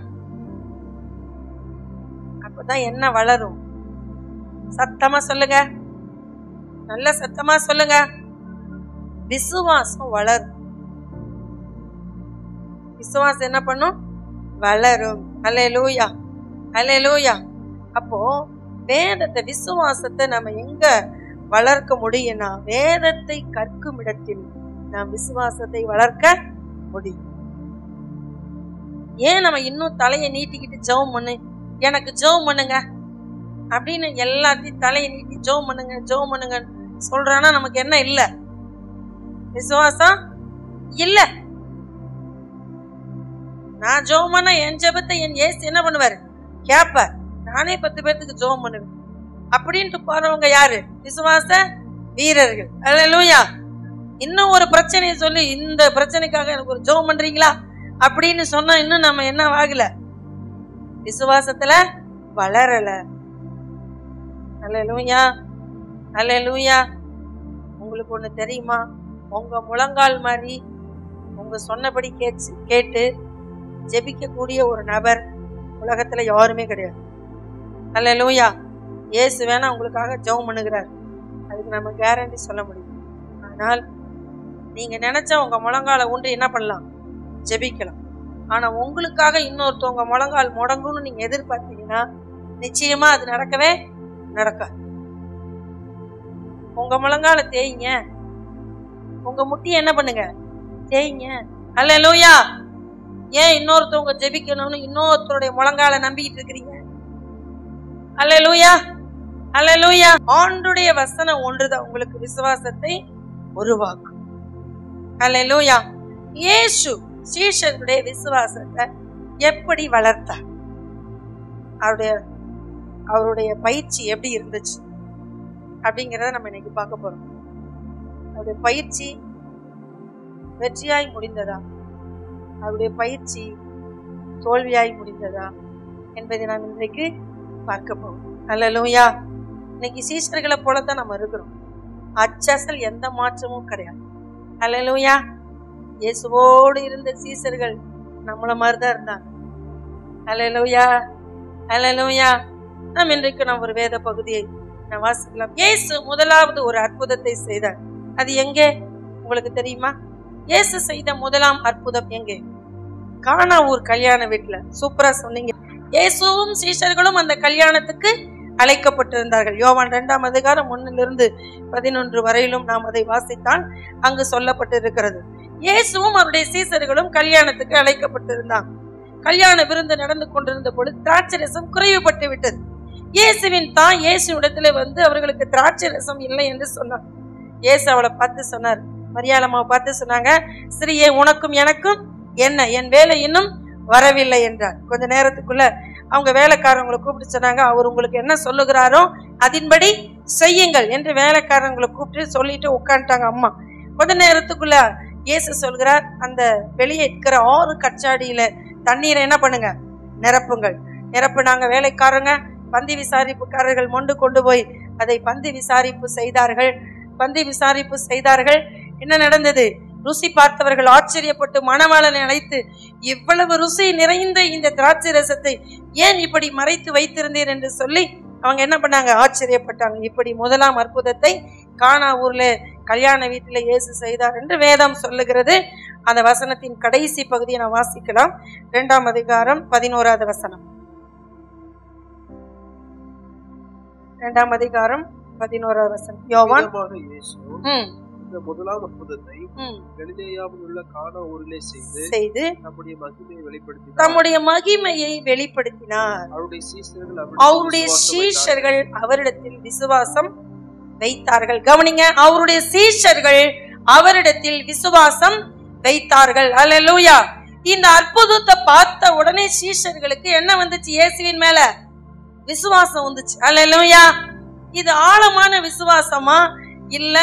அப்பதான் என்ன வளரும் சத்தமா சொல்லுங்க நல்ல சத்தமா சொல்லுங்க விசுவாசம் வளரும் விசுவாசம் என்ன பண்ணும் வளரும் அல்லேலூயா அல்லேலூயா அப்போ வேதத்தை விசுவாசத்தை நம்ம எங்க வளர்க்க முடியும்னா வேதத்தை கற்கும் இடத்தில் நாம் விசுவாசத்தை வளர்க்க முடியும் ஏன் நம்ம இன்னும் தலையை நீட்டிக்கிட்டு ஜெபம் பண்ணு எனக்கு ஜெபம் பண்ணுங்க அப்படின்னு எல்லாத்தையும் தலையை நீட்டி ஜெபம் பண்ணுங்க ஜெபம் பண்ணுங்க சொல்றானா நமக்கு என்ன இல்ல விசுவாசம் இல்ல நான் ஜெபம் பண்ண என் ஜெபத்தை என் ஏசு என்ன பண்ணுவாரு கேப்பார் நானே பத்து பேர்த்துக்கு ஜெபம் பண்ணுவேன் அப்படின்ட்டு போறவங்க யாரு விசுவாச வீரர்கள் அல்லேலூயா இன்னும் ஒரு பிரச்சனையை சொல்லி இந்த பிரச்சனைக்காக எனக்கு ஒரு ஜெபம் பண்றீங்களா அப்படின்னு சொன்னா இன்னும் நம்ம என்ன ஆகல விசுவாசத்துல வளரல அல்லேலூயா அல்லேலூயா உங்களுக்கு ஒண்ணு தெரியுமா உங்க முழங்கால் மாதிரி உங்க சொன்னபடி கேச்சு கேட்டு ஜெபிக்கக்கூடிய ஒரு நபர் உலகத்துல யாருமே கிடையாது அல்லேலூயா இயேசு வேணா உங்களுக்காக ஜெபம் பண்ணுகிறார் அதுக்கு நம்ம கேரண்டி சொல்ல முடியும் ஆனால் நீங்க நினைச்சா உங்க முழங்கால உண்டு என்ன பண்ணலாம் ஜெபிக்கலாம் ஆனா உங்களுக்காக இன்னொருத்தவங்க முழங்கால் முடங்கும்னு நீங்க எதிர்பார்த்தீங்கன்னா நிச்சயமா அது நடக்கவே நடக்காது உங்க முழங்கால தேய்ங்க உங்க முட்டியை என்ன பண்ணுங்க தேய்ங்க அல்லேலூயா ஏன் இன்னொருத்தவங்க ஜெபிக்கணும்னு இன்னொருத்தருடைய முழங்கால நம்பிக்கிட்டு இருக்கிறீங்க அல்லேலூயா அல்லேலூயா ஆண்டுடைய வசனம் ஒன்றுதான் உங்களுக்கு விசுவாசத்தை உருவாக்கும் அல்லேலூயா இயேசு சீஷர்களுடைய விசுவாசத்தை எப்படி வளர்த்தார் அவருடைய அவருடைய பயிற்சி எப்படி இருந்துச்சு அப்படிங்கிறத நம்ம இன்னைக்கு பார்க்க போறோம் அவருடைய பயிற்சி வெற்றியாய் முடிந்ததா அவருடைய பயிற்சி தோல்வியாய் முடிந்ததா என்பதை நாம் இன்றைக்கு பார்க்க போறோம் அல்லலூயா இன்னைக்கு சீஷர்களை போலத்தான் நம்ம இருக்கிறோம் அச்சசல் எந்த மாற்றமும் கிடையாது அல்லலூயா இயேசுவோடு இருந்த சீசர்கள் நம்மள மாதிரி தான் இருந்தாங்க அல்லலூயா அல்லலூயா நாம் இன்றைக்கு நாம் ஒரு வேத பகுதியை நான் வாசிக்கலாம் இயேசு முதலாவது ஒரு அற்புதத்தை செய்தார் அது எங்கே உங்களுக்கு தெரியுமா இயேசு செய்த முதலாம் அற்புதம் எங்கே கானா ஊர் கல்யாண வீட்டுல சூப்பரா சொன்னீங்க இயேசுவும் சீஷர்களும் அந்த கல்யாணத்துக்கு அழைக்கப்பட்டிருந்தார்கள் யோவான் இரண்டாம் அதிகாரம் ஒன்னிலிருந்து பதினொன்று வரையிலும் நாம் அதை வாசித்தால் அங்கு சொல்லப்பட்டிருக்கிறது இயேசுவும் அவருடைய சீசர்களும் கல்யாணத்துக்கு அழைக்கப்பட்டிருந்தாங்க கல்யாண விருந்து நடந்து கொண்டிருந்த பொழுது திராட்சை ரசம் குறைவுபட்டு விட்டது இயேசுவின் தான் இயேசுவிடத்துல வந்து அவர்களுக்கு திராட்சை ரசம் இல்லை என்று சொன்னார் இயேசு அவளை பார்த்து சொன்னார் மரியாளம்மாவை பார்த்து சொன்னாங்க ஸ்ரீயே உனக்கும் எனக்கும் என்ன என் வேலை இன்னும் வரவில்லை என்றார் கொஞ்ச நேரத்துக்குள்ள அவங்க வேலைக்காரங்களை கூப்பிட்டு சொன்னாங்க அவர் உங்களுக்கு என்ன சொல்லுகிறாரோ அதின்படி செய்யுங்கள் என்று வேலைக்காரங்களை கூப்பிட்டு சொல்லிட்டு உட்காந்துட்டாங்க அம்மா கொஞ்ச நேரத்துக்குள்ள இயேசு சொல்கிறார் அந்த வெளியே இருக்கிற ஆறு கச்சாடியில தண்ணீரை என்ன பண்ணுங்க நிரப்புங்கள் நிரப்புனாங்க வேலைக்காரங்க பந்தி விசாரிப்புக்காரர்கள் மொண்டு கொண்டு போய் அதை பந்தி விசாரிப்பு செய்தார்கள் பந்தி விசாரிப்பு செய்தார்கள் என்ன நடந்தது ருசி பார்த்தவர்கள் ஆச்சரியப்பட்டு மணவாளனை அழைத்து இவ்வளவு ருசி நிறைந்த இந்த திராட்சை ரசத்தை ஏன் இப்படி மறைத்து வைத்திருந்தீர் என்று சொல்லி அவங்க என்ன பண்ணாங்க ஆச்சரியப்பட்டாங்க இப்படி முதலாம் அற்புதத்தை கானா ஊர்ல கல்யாண வீட்டில் இயேசு செய்தார் என்று வேதம் சொல்லுகிறது அந்த வசனத்தின் கடைசி பகுதியை நான் வாசிக்கலாம் இரண்டாம் அதிகாரம் பதினோராவது வசனம் இரண்டாம் அதிகாரம் பதினோராவது வசனம் யோவான் விதமாக இயேசு ம், இந்த முதலாம் அற்புதத்தை ம், கலிலேயாவில் உள்ள கானா ஊரிலே செய்து செய்து நம்முடைய மகிமையை வெளிப்படுத்தினார் தம்முடைய மகிமையை வெளிப்படுத்தினார் அவருடைய சீசர்கள் அவருடைய சீஷர்கள் அவரிடத்தில் விசுவாசம் வைத்தார்கள் கவனிங்க அவருடைய சீஷர்கள் அவரிடத்தில் விசுவாசம் வைத்தார்கள் அல்லேலூயா இந்த அற்புதத்தை பார்த்த உடனே சீஷர்களுக்கு என்ன வந்துச்சு இயேசுவின் மேல விசுவாசம் வந்துச்சு அல்லேலூயா இது ஆழமான விசுவாசமா இல்ல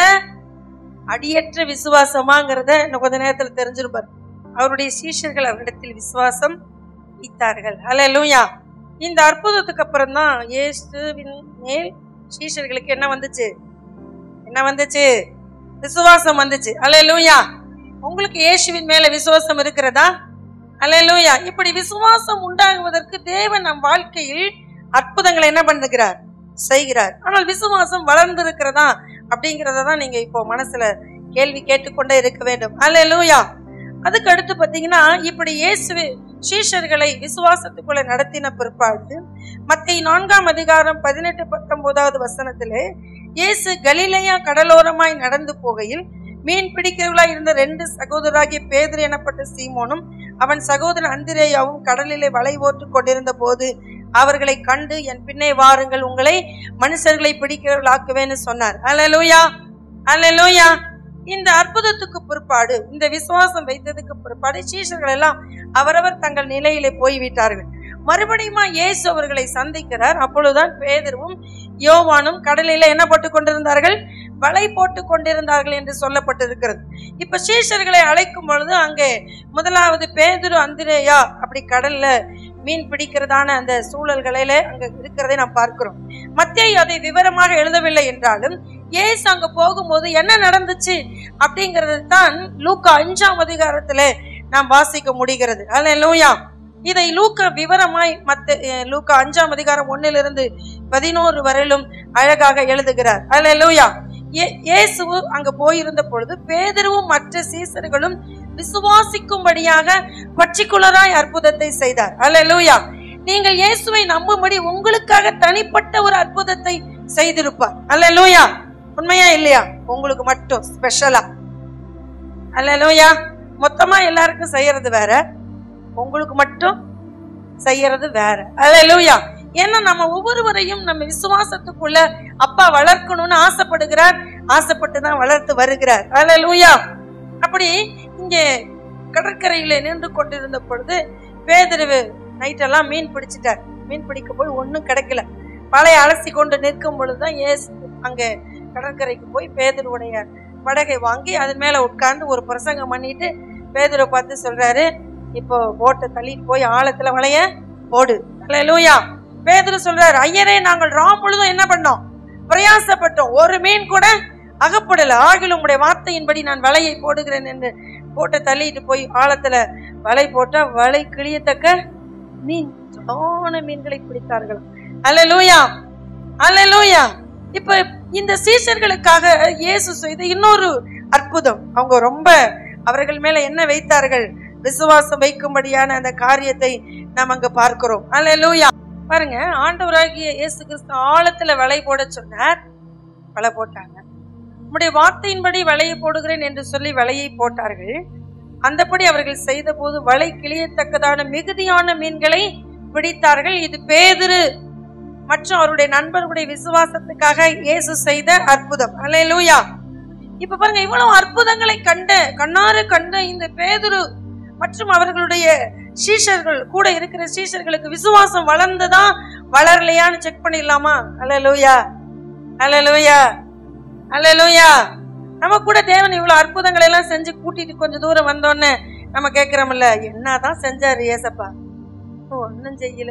அடியற்ற விசுவாசமாங்கிறத இன்னும் கொஞ்ச நேரத்துல தெரிஞ்சிருப்பார் அவருடைய சீஷர்கள் அவரிடத்தில் விசுவாசம் வைத்தார்கள் அல்லேலூயா இந்த அற்புதத்துக்கு அப்புறம் தான் இயேசுவின் மேல் சீஷர்களுக்கு என்ன வந்துச்சு என்ன வந்துச்சு விசுவாசம் வந்துச்சு அல்லேலூயா உங்களுக்கு இயேசுவின் மேல விசுவாசம் இருக்கிறதா அல்லேலூயா இப்படி விசுவாசம் உண்டாகுவதற்கு தேவன் நம் வாழ்க்கையில் அற்புதங்களை என்ன பண்ணுகிறார் செய்கிறார் ஆனால் விசுவாசம் வளர்ந்திருக்கிறதா அப்படிங்கறத தான் நீங்க இப்போ மனசுல கேள்வி கேட்டுக்கொண்டே இருக்க வேண்டும் அல்லேலூயா அதுக்கு அடுத்து பாத்தீங்கன்னா இப்படி இயேசு சீஷர்களை விசுவாசத்துக்குள்ள நடத்தின பிற்பாடு மத்திய நான்காம் அதிகாரம் பதினெட்டு பத்தொன்பதாவது வசனத்திலே இயேசு கலிலேயா கடலோரமாய் நடந்து போகையில் மீன் பிடிக்கிறவர்களாய் இருந்த ரெண்டு சகோதராகிய பேதர் எனப்பட்ட சீமோனும் அவன் சகோதரன் அந்திரேயாவும் கடலிலே வலை ஓட்டு கொண்டிருந்த போது அவர்களை கண்டு என் பின்னே வாருங்கள் உங்களை மனுஷர்களை பிடிக்கிறவர்களாக்குவேன்னு சொன்னார் அல்லேலூயா அல்லேலூயா இந்த அற்புதத்துக்கு பிற்பாடு இந்த விசுவாசம் வைத்ததுக்கு பிற்பாடு சீஷர்கள் எல்லாம் அவரவர் தங்கள் நிலையிலே போய்விட்டார்கள் மறுபடியும் இயேசு அவர்களை சந்திக்கிறார் அப்பொழுதுதான் பேதரும் யோவானும் கடலில என்ன போட்டு கொண்டிருந்தார்கள் வலை போட்டு கொண்டிருந்தார்கள் என்று சொல்லப்பட்டிருக்கிறது இப்ப சீஷர்களை அழைக்கும் பொழுது அங்கே முதலாவது பேதுரு அந்திரேயா அப்படி கடல்ல மீன் பிடிக்கிறதான அந்த சூழல்களில அங்க இருக்கிறதை நாம் பார்க்கிறோம் மத்திய அதை விவரமாக எழுதவில்லை என்றாலும் ஏசு அங்க போகும்போது என்ன நடந்துச்சு அப்படிங்கிறது தான் லூக்கா அஞ்சாம் அதிகாரத்துல நாம் வாசிக்க முடிகிறது அல்லேலூயா இதை லூக்கா விவரமாய் மத்த அஹ், லூக்கா அஞ்சாம் அதிகாரம் ஒன்னிலிருந்து பதினோரு வரையிலும் அழகாக எழுதுகிறார் அல்லேலூயா ஏ- இயேசு அங்க போயிருந்த பொழுது பேதருவும் மற்ற சீசர்களும் விசுவாசிக்கும்படியாக பர்டிகுலராய் அற்புதத்தை செய்தார் அல்லேலூயா நீங்கள் இயேசுவை நம்பும்படி உங்களுக்காக தனிப்பட்ட ஒரு அற்புதத்தை செய்திருப்பார் அல்லேலூயா உண்மையா இல்லையா உங்களுக்கு மட்டும் ஸ்பெஷலா அல்லேலூயா மொத்தமா எல்லாருக்கும் செய்யறது வேற உங்களுக்கு மட்டும் செய்யறது வேற அல்லேலூயா ஏன்னா நம்ம ஒவ்வொருவரையும் நம்ம விசுவாசத்துக்குள்ள அப்பா வளர்க்கணும்னு ஆசைப்படுகிறார் ஆசைப்பட்டு தான் வளர்த்து வருகிறார் அல்லேலூயா அப்படி இங்கே கடற்கரையில நின்று கொண்டிருந்த பொழுது பேதருவு நைட்டெல்லாம் மீன் பிடிச்சிட்டார் மீன் பிடிக்க போய் ஒன்றும் கிடைக்கல பழைய அலசி கொண்டு நிற்கும் பொழுதுதான் ஏசு அங்கே கடற்கரைக்கு போய் பேதருவுடைய படகை வாங்கி அது மேல உட்கார்ந்து ஒரு பிரசங்கம் பண்ணிட்டு பேதுரை பார்த்து சொல்றாரு இப்போ போட்டை தள்ளிட்டு போய் ஆழத்துல வளைய போடு அல்லேலூயா பேதுரு சொல்றாரு ஐயரே நாங்கள் ராம் பொழுதும் என்ன பண்ணோம் பிரயாசப்பட்டோம் ஒரு மீன் கூட அகப்படல ஆகிலும் உடைய வார்த்தையின்படி நான் வலையை போடுகிறேன் என்று போட்டு தள்ளிட்டு போய் ஆழத்துல வலை போட்டா வலை கிழியத்தக்க மீன் சான மீன்களை பிடித்தார்கள் அல்லேலூயா அல்லேலூயா இப்ப இந்த சீஷர்களுக்காக இயேசு செய்த இன்னொரு அற்புதம் அவங்க ரொம்ப அவர்கள் மேல என்ன வைத்தார்கள் விசுவாசம் வைக்கும்படியான அந்த காரியத்தை நாம் அங்க பார்க்கிறோம் அல்லேலூயா பாருங்க ஆண்டவராகிய இயேசு கிறிஸ்து ஆழத்துல வலை போட சொன்னார் வலை போட்டாங்க உம்முடைய வார்த்தையின்படி வலையை போடுகிறேன் என்று சொல்லி வலையை போட்டார்கள் அந்தபடி அவர்கள் செய்தபோது வலை கிளியத்தக்கதான மிகுதியான மீன்களை பிடித்தார்கள் இது பேதுரு மற்றும் அவருடைய நண்பர்களுடைய விசுவாசத்துக்காக இயேசு செய்த அற்புதம் அல்லேலூயா இப்ப பாருங்க இவ்வளவு அற்புதங்களை கண்ட கண்ணாறு கண்ட இந்த பேதுரு மற்றும் அவர்களுடைய சீஷர்கள் கூட இருக்கிற சீஷர்களுக்கு விசுவாசம் வளர்ந்ததா வளரலையான்னு செக் பண்ணிடலாமா அல்லேலூயா அல்லேலூயா அல்லேலூயா நம்ம கூட தேவன் இவ்வளவு அற்புதங்களை எல்லாம் செஞ்சு கூட்டிட்டு கொஞ்சம் தூரம் வந்தோடனே நம்ம கேட்கிறோம்ல என்னதான் செஞ்சாரு ஏசப்பா ஒன்னும் செய்யல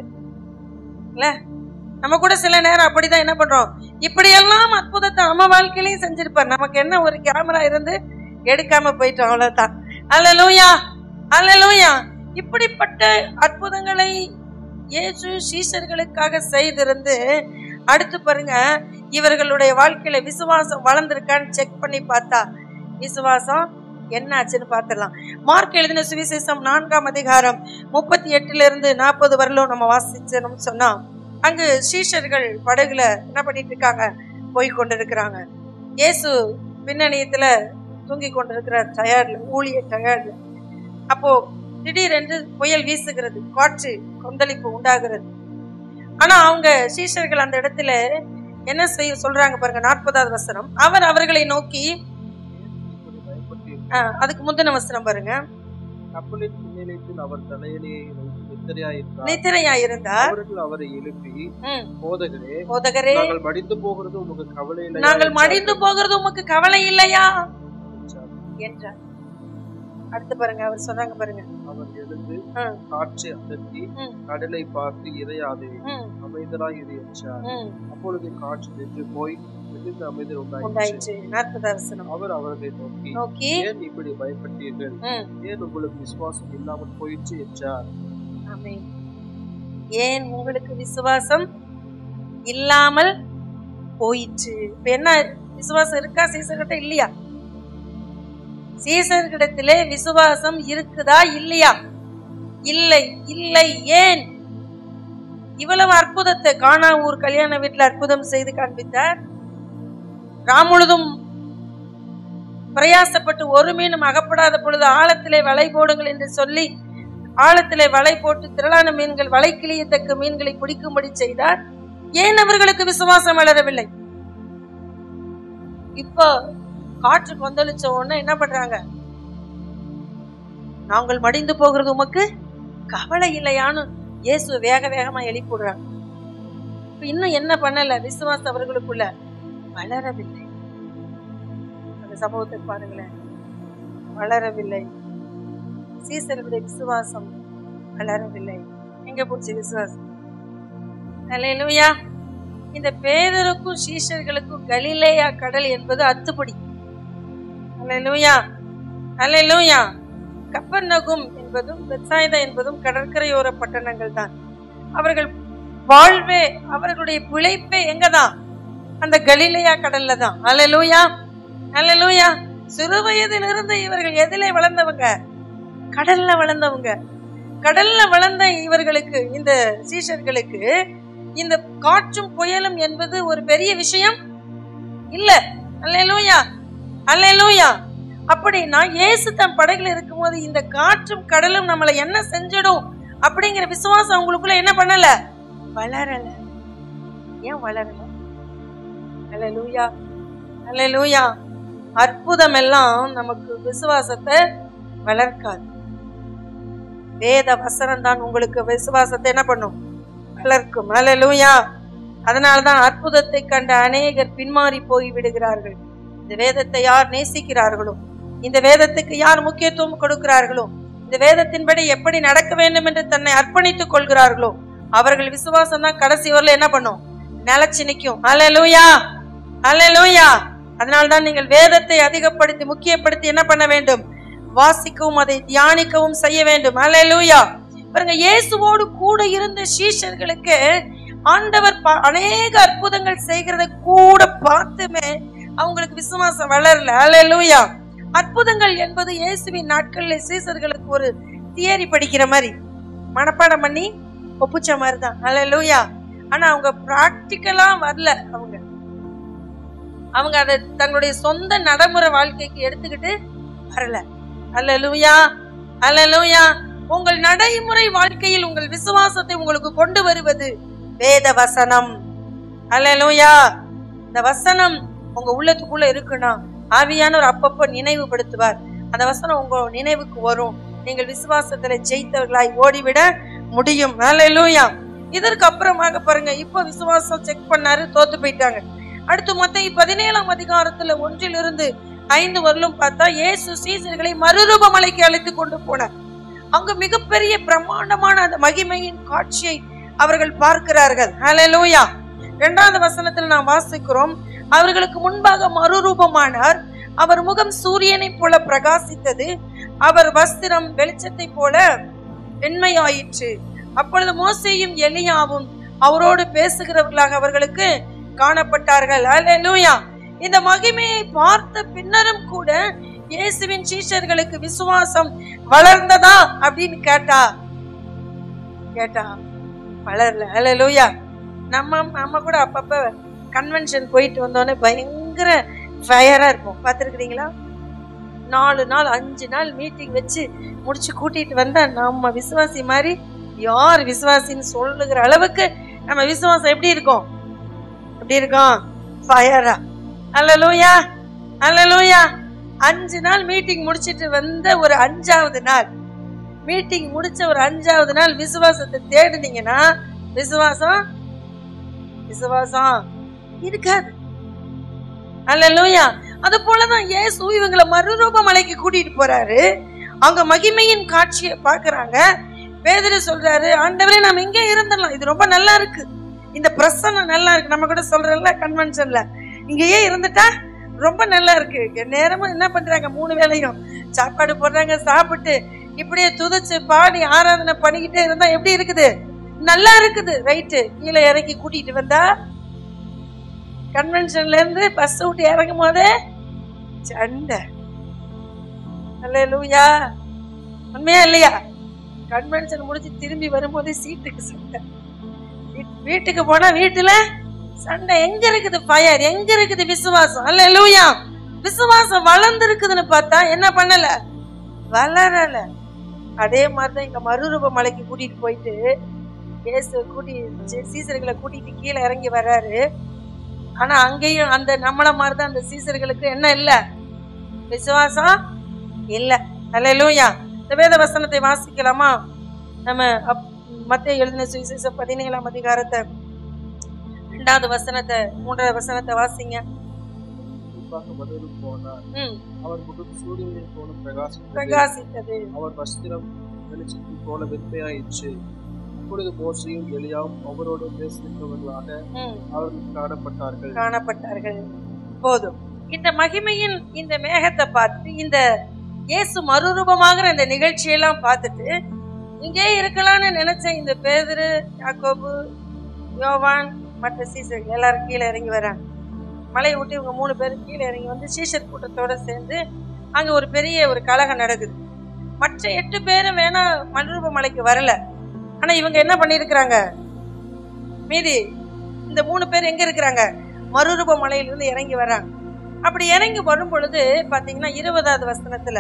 இல்ல நம்ம கூட சில நேரம் அப்படிதான் என்ன பண்றோம் இப்படியெல்லாம் அற்புதத்தை நம்ம வாழ்க்கையிலையும் செஞ்சிருப்பார் நமக்கு என்ன ஒரு கேமரா இருந்து எடுக்காம போயிட்டோம் அவ்வளவுதான் அல்லலூயா அல்லலூயா இப்படிப்பட்ட அற்புதங்களை இயேசு சீஷர்களுக்காக செய்திருந்து அடுத்து பாருங்க இவர்களுடைய வாழ்க்கையில விசுவாசம் வளர்ந்திருக்கான்னு செக் பண்ணி பார்த்தா விசுவாசம் என்ன ஆச்சுன்னு பார்த்துடலாம் மார்க் எழுதின சுவிசேஷம் நான்காம் அதிகாரம் முப்பத்தி எட்டுல இருந்து நாற்பது வரலும் நம்ம வாசிச்சோம்னு சொன்னா அங்கு சீஷர்கள் படகுல என்ன பண்ணிட்டு இருக்காங்க போய் கொண்டிருக்கிறாங்க இயேசு பின்னணியத்துல தூங்கி கொண்டிருக்கிற டயர்ல ஊழிய டயர்ல அப்போ திடீரென்று புயல் வீசுகிறது காற்று கொந்தளிப்பு உண்டாகிறது ஆனா அவங்க சீஷர்கள் அந்த இடத்துல என்ன செய்ய சொல்றாங்க பாருங்க நாற்பதாவது வசனம் அவர் அவர்களை நோக்கி இப்படி பயப்பட்டீர்கள். ஆஹ், அதுக்கு முந்தின வசனம் பாருங்க கப்பலின் பின்னணியில் அவர் தலையணையை வைத்து நித்திரையாயிருந்தார் நித்திரையா இருந்தார் அவர்கள் அவரை எழுப்பி ம், போதகரே போதகரே நாங்கள் மடிந்து போகிறது உமக்கு கவலை இல்லை நாங்கள் மடிந்து போகிறது உமக்கு கவலை இல்லையா என்றார். என்றார் அடுத்து பாருங்க அவர் சொன்னாங்க பாருங்க அவர் எழுந்து ம், காற்றை அதட்டி ம். கடலை பார்த்து இறையாதே ம், அமைதலாய் இரு என்றார் ம், அப்பொழுது காற்று நின்று போய் மிகுந்த அமைதல் உண்டாயிற்று உண்டாயிற்று நாற்பதாவது வசனம் அவர் அவர்களை நோக்கி நோக்கி ஏன் இப்படி பயப்பட்டீர்கள் ம், ஏன் உங்களுக்கு விசுவாசம் இல்லாமல் போயிற்று என்றார் ஆமென். ஏன் உங்களுக்கு விசுவாசம் இல்லாமல் போயிற்று இப்ப என்ன விசுவாசம் இருக்கா சீசர்கிட்ட இல்லையா சீசர்கிடத்திலே விசுவாசம் இருக்குதா இல்லையா இல்லை இல்லை ஏன் இவ்வளவு அற்புதத்தை காணா ஊர் கல்யாண வீட்டுல அற்புதம் செய்து காண்பித்தார் ராமுழுதும் பிரயாசப்பட்டு ஒரு மீனும் அகப்படாத பொழுது ஆழத்திலே வலை போடுங்கள் என்று சொல்லி ஆழத்திலே வலை போட்டு திரளான மீன்கள் வலை கிளியத்தக்க மீன்களை பிடிக்கும்படி செய்தார் ஏன் அவர்களுக்கு விசுவாசம் வளரவில்லை இப்போ காற்று கொந்தளிச்ச உடனே என்ன பண்றாங்க நாங்கள் மடிந்து போகிறது உமக்கு கவலை இல்லையான்னு இயேசு வேக வேகமா எழுப்பிடுறாங்க இப்ப இன்னும் என்ன பண்ணல விசுவாசம் அவர்களுக்குள்ள வளரவில்லை அந்த சம்பவத்தை பாருங்களேன் வளரவில்லை சீசர்களுடைய விசுவாசம் வளரவில்லை எங்க போச்சு விசுவாசம் அல்லேலூயா இந்த பேதருக்கும் சீஷர்களுக்கும் கலிலேயா கடல் என்பது அத்துப்படி அல்லேலூயா அல்லேலூயா கப்பர்நகும் என்பதும் பெத்சாய்தா என்பதும் கடற்கரையோர பட்டணங்கள் தான் அவர்கள் வாழ்வே அவர்களுடைய பிழைப்பே எங்கதான் அந்த கலிலேயா கடல்ல தான் அல்லேலூயா அல்லேலூயா சிறு வயதிலிருந்து இவர்கள் எதிலே வளர்ந்தவங்க கடல்ல வளர்ந்தவங்க கடல்ல வளர்ந்த இவர்களுக்கு இந்த சீஷர்களுக்கு இந்த காற்றும் புயலும் என்பது ஒரு பெரிய விஷயம் இல்ல அல்லேலூயா அல்லேலூயா அப்படின்னா இயேசு தன் படகுல இருக்கும்போது இந்த காற்றும் கடலும் நம்மளை என்ன செஞ்சிடும் அப்படிங்கிற விசுவாசம் அவங்களுக்குள்ள என்ன பண்ணல வளரல ஏன் வளரல அல்லேலூயா அல்லேலூயா அற்புதம் எல்லாம் நமக்கு விசுவாசத்தை வளர்க்காது வேத வசனம் தான் உங்களுக்கு விசுவாசத்தை என்ன பண்ணும் வளர்க்கும் அல்லேலூயா அதனால்தான் அற்புதத்தை கண்ட அநேகர் பின்மாறி போய் விடுகிறார்கள் இந்த வேதத்தை யார் நேசிக்கிறார்களோ இந்த வேதத்துக்கு யார் முக்கியத்துவம் கொடுக்கிறார்களோ இந்த வேதத்தின்படி எப்படி நடக்க வேண்டும் என்று தன்னை அர்ப்பணித்துக் கொள்கிறார்களோ அவர்கள் விசுவாசம் தான் கடைசி வரல என்ன பண்ணும் நிலைச்சு நிற்கும் அல்லேலூயா அல்லேலூயா அதனால்தான் நீங்கள் வேதத்தை அதிகப்படுத்தி முக்கியப்படுத்தி என்ன பண்ண வேண்டும் வாசிக்கவும் அதை தியானிக்கவும் செய்ய வேண்டும் அல்லேலூயா பாருங்க இயேசுவோடு கூட இருந்த சீஷர்களுக்கு ஆண்டவர் ப- அநேக அற்புதங்கள் செய்கிறத கூட பார்த்துமே அவங்களுக்கு விசுவாசம் வளரல அல்லேலூயா அற்புதங்கள் என்பது இயேசுவின் நாட்கள்ல சீசர்களுக்கு ஒரு தியரி படிக்கிற மாதிரி மனப்பாடம் பண்ணி ஒப்புச்ச மாதிரி தான் அல்லேலூயா ஆனா அவங்க பிராக்டிக்கலா வரல அவங்க அவங்க அதை தங்களுடைய சொந்த நடைமுறை வாழ்க்கைக்கு எடுத்துக்கிட்டு வரல அல்லேலூயா அல்லேலூயா உங்கள் நடைமுறை வாழ்க்கையில் உங்கள் விசுவாசத்தை உங்களுக்கு கொண்டு வருவது வேத வசனம் அல்லேலூயா இந்த வசனம் உங்க உள்ளத்துக்குள்ள இருக்குன்னா ஆவியானவர் அப்பப்போ நினைவுபடுத்துவார் அந்த வசனம் உங்க நினைவுக்கு வரும் நீங்கள் விசுவாசத்துல ஜெயித்தவர்களாய் ஓடிவிட முடியும் அல்லேலூயா இதற்கு அப்புறமாக பாருங்க இப்போ விசுவாசம் செக் பண்ணாரு தோத்து போயிட்டாங்க அடுத்து மொத்தம் பதினேழாம் அதிகாரத்துல ஒன்றிலிருந்து ஐந்து வரலும் பார்த்தா இயேசு சீசர்களை மறுரூப மலைக்கு அழைத்து கொண்டு போனார் அங்க மிகப்பெரிய பிரம்மாண்டமான அந்த மகிமையின் காட்சியை அவர்கள் பார்க்கிறார்கள் ஹalleluya இரண்டாவது வசனத்தில் நாம் வாசிக்கிறோம் அவர்களுக்கு முன்பாக மறுரூபமானார் அவர் முகம் சூரியனைப் போல பிரகாசித்தது அவர் வஸ்திரம் வெளிச்சத்தைப் போல வெண்மையாயிற்று அப்பொழுது மோசேயும் எலியாவும் அவரோடு பேசுகிறவர்களாக அவர்களுக்கு காணப்பட்டார்கள் அல்லேலூயா இந்த மகிமையை பார்த்த பின்னரும் கூட இயேசுவின் சீஷர்களுக்கு விசுவாசம் வளர்ந்ததா அப்படின்னு கேட்டா கேட்டா வளரல அல்லேலூயா நம்ம நம்ம கூட அப்பப்ப கன்வென்ஷன் போயிட்டு வந்தோடனே பயங்கர ஃபயரா இருப்போம் பார்த்துருக்கிறீங்களா நாலு நாள் அஞ்சு நாள் மீட்டிங் வச்சு முடிச்சு கூட்டிட்டு வந்தா நம்ம விசுவாசி மாதிரி யார் விசுவாசின்னு சொல்லுகிற அளவுக்கு நம்ம விசுவாசம் எப்படி இருக்கும் எப்படி இருக்கும் ஃபயரா அல்லலூயா அல்லலூயா அஞ்சு நாள் மீட்டிங் முடிச்சிட்டு வந்த ஒரு அஞ்சாவது நாள் மீட்டிங் முடிச்ச ஒரு அஞ்சாவது நாள் விசுவாசத்தை தேடுனீங்கன்னா விசுவாசம் விசுவாசம் இருக்காது அல்லலூயா அது போலதான் இயேசு இவங்களை மறுரூப மலைக்கு கூட்டிட்டு போறாரு அவங்க மகிமையின் காட்சியை பாக்குறாங்க பேதரு சொல்றாரு ஆண்டவரே நாம இங்கே இருந்துடலாம் இது ரொம்ப நல்லா இருக்கு இந்த பிரசன்னம் நல்லா இருக்கு நம்ம கூட சொல்றோம்ல கன்வென்ஷன்ல இங்கேயே இருந்துட்டா ரொம்ப நல்லா இருக்கு நேரமும் என்ன பண்றாங்க மூணு வேளையும் சாப்பாடு போடுறாங்க சாப்பிட்டு இப்படியே துதிச்சு பாடி ஆராதனை பண்ணிக்கிட்டே இருந்தா எப்படி இருக்குது நல்லா இருக்குது ரைட்டு கீழே இறக்கி கூட்டிட்டு வந்தா கன்வென்ஷன்ல இருந்து பஸ் விட்டு இறங்கும் போதே சண்டை அல்ல லூயா உண்மையா இல்லையா கன்வென்ஷன் முடிச்சு திரும்பி வரும்போது சீட்டுக்கு சண்டை வீட்- வீட்டுக்கு போனா வீட்டுல சண்டை எங்க இருக்குது ஃபயர் எங்க இருக்குது விசுவாசம் அல்ல லூயா விசுவாசம் வளர்ந்து இருக்குதுன்னு பார்த்தா என்ன பண்ணல வளரல அதே மாதிரிதான் இங்க மறுரூப மலைக்கு கூட்டிட்டு போயிட்டு இயேசு கூட்டி சீ- சீசர்களை கூட்டிட்டு கீழே இறங்கி வர்றாரு ஆனா அங்கேயும் அந்த நம்மள மாதிரிதான் அந்த சீசர்களுக்கு என்ன இல்ல விசுவாசம் இல்ல அல்லேலூயா இந்த வேத வசனத்தை வாசிக்கலாமா நம்ம அப்- மத்தேயு எழுதின சுவிசேஷம் பதினேழாம் அதிகாரத்தை ரெண்டாவது வசனத்தை மூன்றாவது வசனத்தை வாசிங்க முன்பாக மதுரு போனார் ம் அவர் முகம் சூரியனை போல பிரகாசித்தது பிரகாசித்தது அவர் வஸ்திரம் வெளிச்சத்தை போல வெண்மையாயிற்று அப்பொழுது மோசையும் எலியாவும் அவரோடு பேசுகின்றவர்களாக ம் அவர்கள் காணப்பட்டார்கள் காணப்பட்டார்கள் போதும் இந்த மகிமையின் இந்த மேகத்தை பார்த்து இந்த இயேசு மறுரூபமாகிற இந்த நிகழ்ச்சியெல்லாம் பார்த்துட்டு இங்கே இருக்கலாம்னு நினைச்ச இந்த பேதுரு யாக்கோபு யோவான் மற்ற சீசர்கள் எல்லாரும் கீழே இறங்கி வராங்க மலையை விட்டு இவங்க மூணு பேரும் கீழே இறங்கி வந்து சீஷர் கூட்டத்தோட சேர்ந்து அங்க ஒரு பெரிய ஒரு கலகம் நடக்குது மற்ற எட்டு பேரும் வேணா மறுரூப மலைக்கு வரல ஆனா இவங்க என்ன பண்ணிருக்கிறாங்க மீதி இந்த மூணு பேர் எங்க இருக்கிறாங்க மறுரூப மலையிலிருந்து இறங்கி வர்றாங்க அப்படி இறங்கி வரும் பொழுது பாத்தீங்கன்னா இருபதாவது வசனத்துல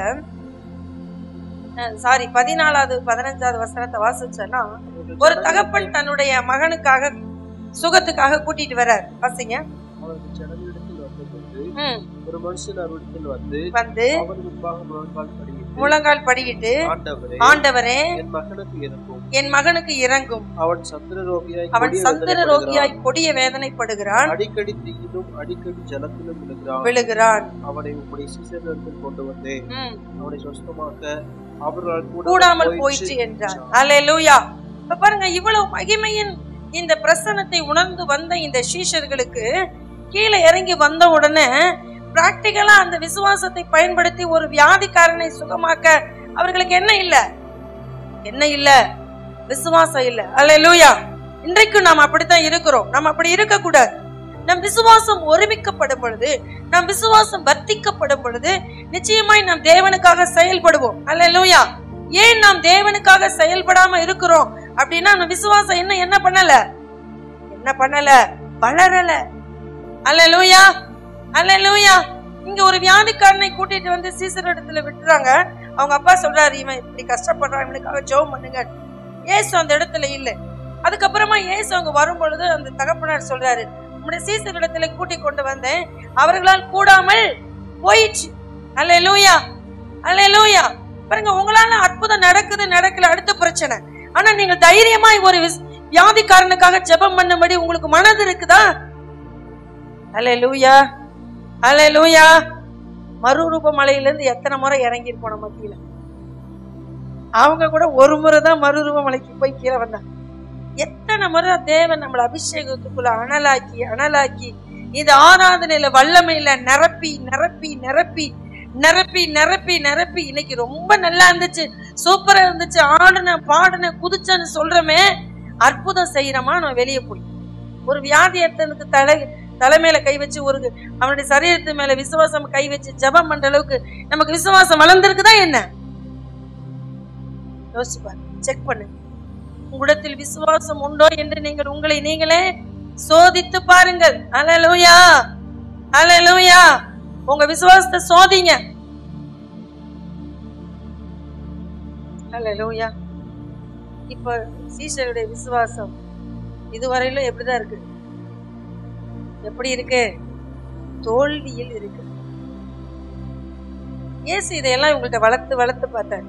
சாரி பதினாலாவது பதினஞ்சாவது வசனத்தை வாசிச்சோன்னா அவர்கள் ஒரு ஜனங்களிடத்தில் தகப்பன் தன்னுடைய மகனுக்காக சுகத்துக்காக கூட்டிட்டு வர்றார் வாசிங்க அவர்கள் ஜனங்களிடத்தில் வந்தபோது ம், ஒரு மனுஷன் அவரிடத்தில் வந்து வந்து அவர் முன்பாக முழங்கால் படியிட்டு முழங்கால் படியிட்டு ஆண்டவரே ஆண்டவரே என் மகனுக்கு இருக்கும் என் மகனுக்கு இறங்கும் அவன் சந்திர ரோகியாய் அவன் கொடிய சந்திர வேதனைப்படுகிறான். ரோகியாய் கொடிய வேதனைப்படுகிறான் அடிக்கடி தீயிலும் அடிக்கடி ஜலத்திலும் விழுகிறான் விழுகிறான் அவனை உம்முடைய சீசனிடத்தில் கொண்டு வந்தேன் ம், அவனை சொஸ்தமாக்க அவர்களால் கூடாமல் போயிற்று என்றார் அல்லேலூயா இப்ப பாருங்க இவ்வளவு மகிமையின் இந்த பிரசனத்தை உணர்ந்து வந்த இந்த சீஷர்களுக்கு கீழே இறங்கி வந்த உடனே பிராக்டிக்கலா அந்த விசுவாசத்தை பயன்படுத்தி ஒரு வியாதிக்காரனை சுகமாக்க அவர்களுக்கு என்ன இல்ல என்ன இல்ல விசுவாசம் இல்ல அல்லேலூயா இன்றைக்கு நாம் அப்படித்தான் இருக்கிறோம் நாம் அப்படி இருக்க கூடாது நம் விசுவாசம் ஒருமிக்கப்படும் பொழுது நம் விசுவாசம் வர்த்திக்கப்படும் பொழுது நிச்சயமாய் நாம் தேவனுக்காக செயல்படுவோம் அல்லேலூயா ஏன் நாம் தேவனுக்காக செயல்படாம இருக்கிறோம் அப்படின்னா நம்ம விசுவாசம் என்ன என்ன பண்ணல என்ன பண்ணல வளரல அல்லேலூயா அல்லேலூயா இங்க ஒரு வியாதிக்காரனை கூட்டிட்டு வந்து சீசர் இடத்துல விட்டுறாங்க அவங்க அப்பா சொல்றாரு இவன் இப்படி கஷ்டப்படுறான் இவனுக்காக ஜெபம் பண்ணுங்க ஏசு அந்த இடத்துல இல்ல அதுக்கப்புறமா ஏசு அங்க வரும் பொழுது அந்த தகப்பனார் சொல்றாரு உம்முடைய சீசரிடத்துல கூட்டி கொண்டு வந்தேன் அவர்களால் கூடாமல் போயிடுச்சு அல்ல லூயா அல்ல லூயா பாருங்க உங்களால அற்புதம் நடக்குது நடக்கல அடுத்த பிரச்சனை ஆனா நீங்க தைரியமாய் ஒரு விஸ்- வியாதிக்காரனுக்காக ஜெபம் பண்ணும்படி உங்களுக்கு மனது இருக்குதா அல்ல லூயா அல்ல லூயா மறுரூப மலையில இருந்து எத்தனை முறை இறங்கி இருப்போம் நம்ம கீழே அவங்க கூட ஒரு முறை தான் மறுரூப மலைக்கு போய் கீழே வந்தாங்க எத்தனை முறை தேவன் நம்மளை அபிஷேகத்துக்குள்ள அனலாக்கி அனலாக்கி இந்த ஆராதனையில வல்லமையில நிரப்பி நிரப்பி நிரப்பி நிரப்பி நிரப்பி நிரப்பி இன்னைக்கு ரொம்ப நல்லா இருந்துச்சு சூப்பரா இருந்துச்சு ஆடுன பாடுன குதிச்சேன்னு சொல்றமே அற்புதம் செய்யறோமா நான் வெளியே போய் ஒரு வியாதியத்தனுக்கு தலை தலைமையில கை வச்சு ஒரு அவனுடைய சரீரத்து மேல விசுவாசம் கை வச்சு ஜெபம் பண்ற அளவுக்கு நமக்கு விசுவாசம் வளர்ந்துருக்குதா என்ன யோசிச்சு பாருங்க செக் பண்ணு உங்களிடத்தில் விசுவாசம் உண்டோ என்று நீங்கள் உங்களை நீங்களே சோதித்து பாருங்கள் அலலூயா அலலூயா உங்க விசுவாசத்தை சோதிங்க அலலூயா இப்ப சீஷருடைய விசுவாசம் இதுவரையிலும் எப்படிதான் இருக்கு எப்படி இருக்கு தோல்வியில் இருக்கு இயேசு இதையெல்லாம் உங்கள்ட்ட வளர்த்து வளர்த்து பார்த்தாரு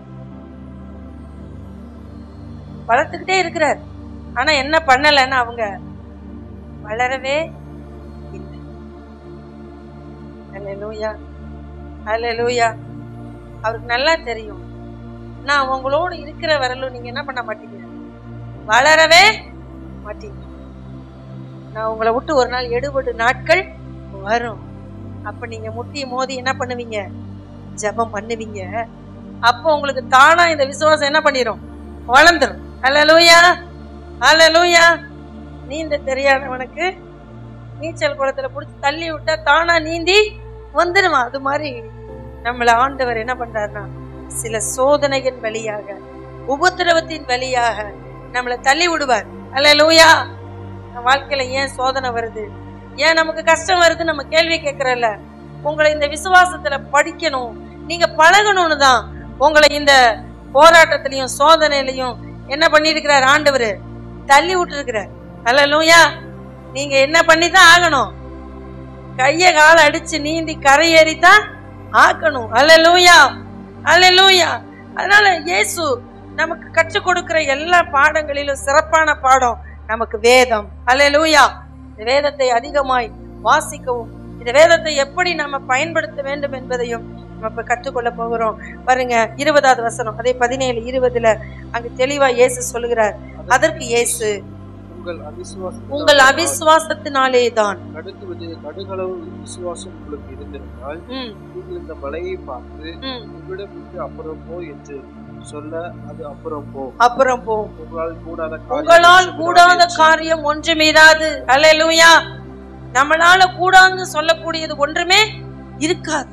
வளர்த்துக்கிட்டே இருக்கிறார் ஆனா என்ன பண்ணலைன்னு அவங்க வளரவே இல்லை அல்லேலூயா அல்லேலூயா அவருக்கு நல்லா தெரியும் நான் உங்களோடு இருக்கிற வரலும் நீங்க என்ன பண்ண மாட்டீங்க வளரவே மாட்டீங்க நான் உங்களை விட்டு ஒரு நாள் எடுபடு நாட்கள் வரும் அப்ப நீங்க முட்டி மோதி என்ன பண்ணுவீங்க ஜெபம் பண்ணுவீங்க அப்போ உங்களுக்கு தானா இந்த விசுவாசம் என்ன பண்ணிரும் வளர்ந்துரும் அல்லேலூயா அல்லேலூயா நீந்த தெரியாதவனுக்கு நீச்சல் குளத்துல புடிச்சு தள்ளி விட்டா தானா நீந்தி வந்துடுவான் அது மாதிரி நம்மள ஆண்டவர் என்ன பண்றாருன்னா சில சோதனைகள் வழியாக உபத்திரவத்தின் வழியாக நம்மளை தள்ளி விடுவார் அல்லேலூயா நம்ம வாழ்க்கையில ஏன் சோதனை வருது ஏன் நமக்கு கஷ்டம் வருது நம்ம கேள்வி கேட்கறல்ல உங்களை இந்த விசுவாசத்துல படிக்கணும் நீங்க பழகணும்னு தான் உங்களை இந்த போராட்டத்திலையும் சோதனையிலையும் என்ன பண்ணிருக்கிறார் ஆண்டவர் தள்ளி விட்டுருக்கிறார் அல்லேலூயா நீங்க என்ன பண்ணி தான் ஆகணும் கைய கால அடிச்சு நீந்தி கரையேறித்தான் ஆக்கணும் அல்லேலூயா அல்லேலூயா அதனால இயேசு நமக்கு கற்றுக் கொடுக்கிற எல்லா பாடங்களிலும் சிறப்பான பாடம் நமக்கு வேதம் அல்லேலூயா இந்த வேதத்தை அதிகமாய் வாசிக்கவும் இந்த வேதத்தை எப்படி நம்ம பயன்படுத்த வேண்டும் என்பதையும் நம்ம இப்ப கற்றுக்கொள்ள போகிறோம் பாருங்க இருபதாவது வசனம் அதே பதினேழு இருபதுல அங்க தெளிவா இயேசு சொல்லுகிறார் அதற்கு இயேசு உங்கள் அவிசுவாசம் உங்கள் அவிசுவாசத்தினாலே தான் நடுக்குவது நடுகளவு விசுவாசம் உங்களுக்கு இருந்திருந்தால் ம், நீங்கள் இந்த மலையை பார்த்து ம், உங்களிடம் விட்டு அப்புறம் போ என்று சொல்ல அது அப்புறம் போ அப்புறம் போ உங்களால் கூடாத காரியம் உங்களால் ஒன்றுமிராது கூடாத என்று காரியம் ஒன்றுமிராது அல்லேலூயா நம்மளால கூடாதுன்னு சொல்லக்கூடியது ஒன்றுமே இருக்காது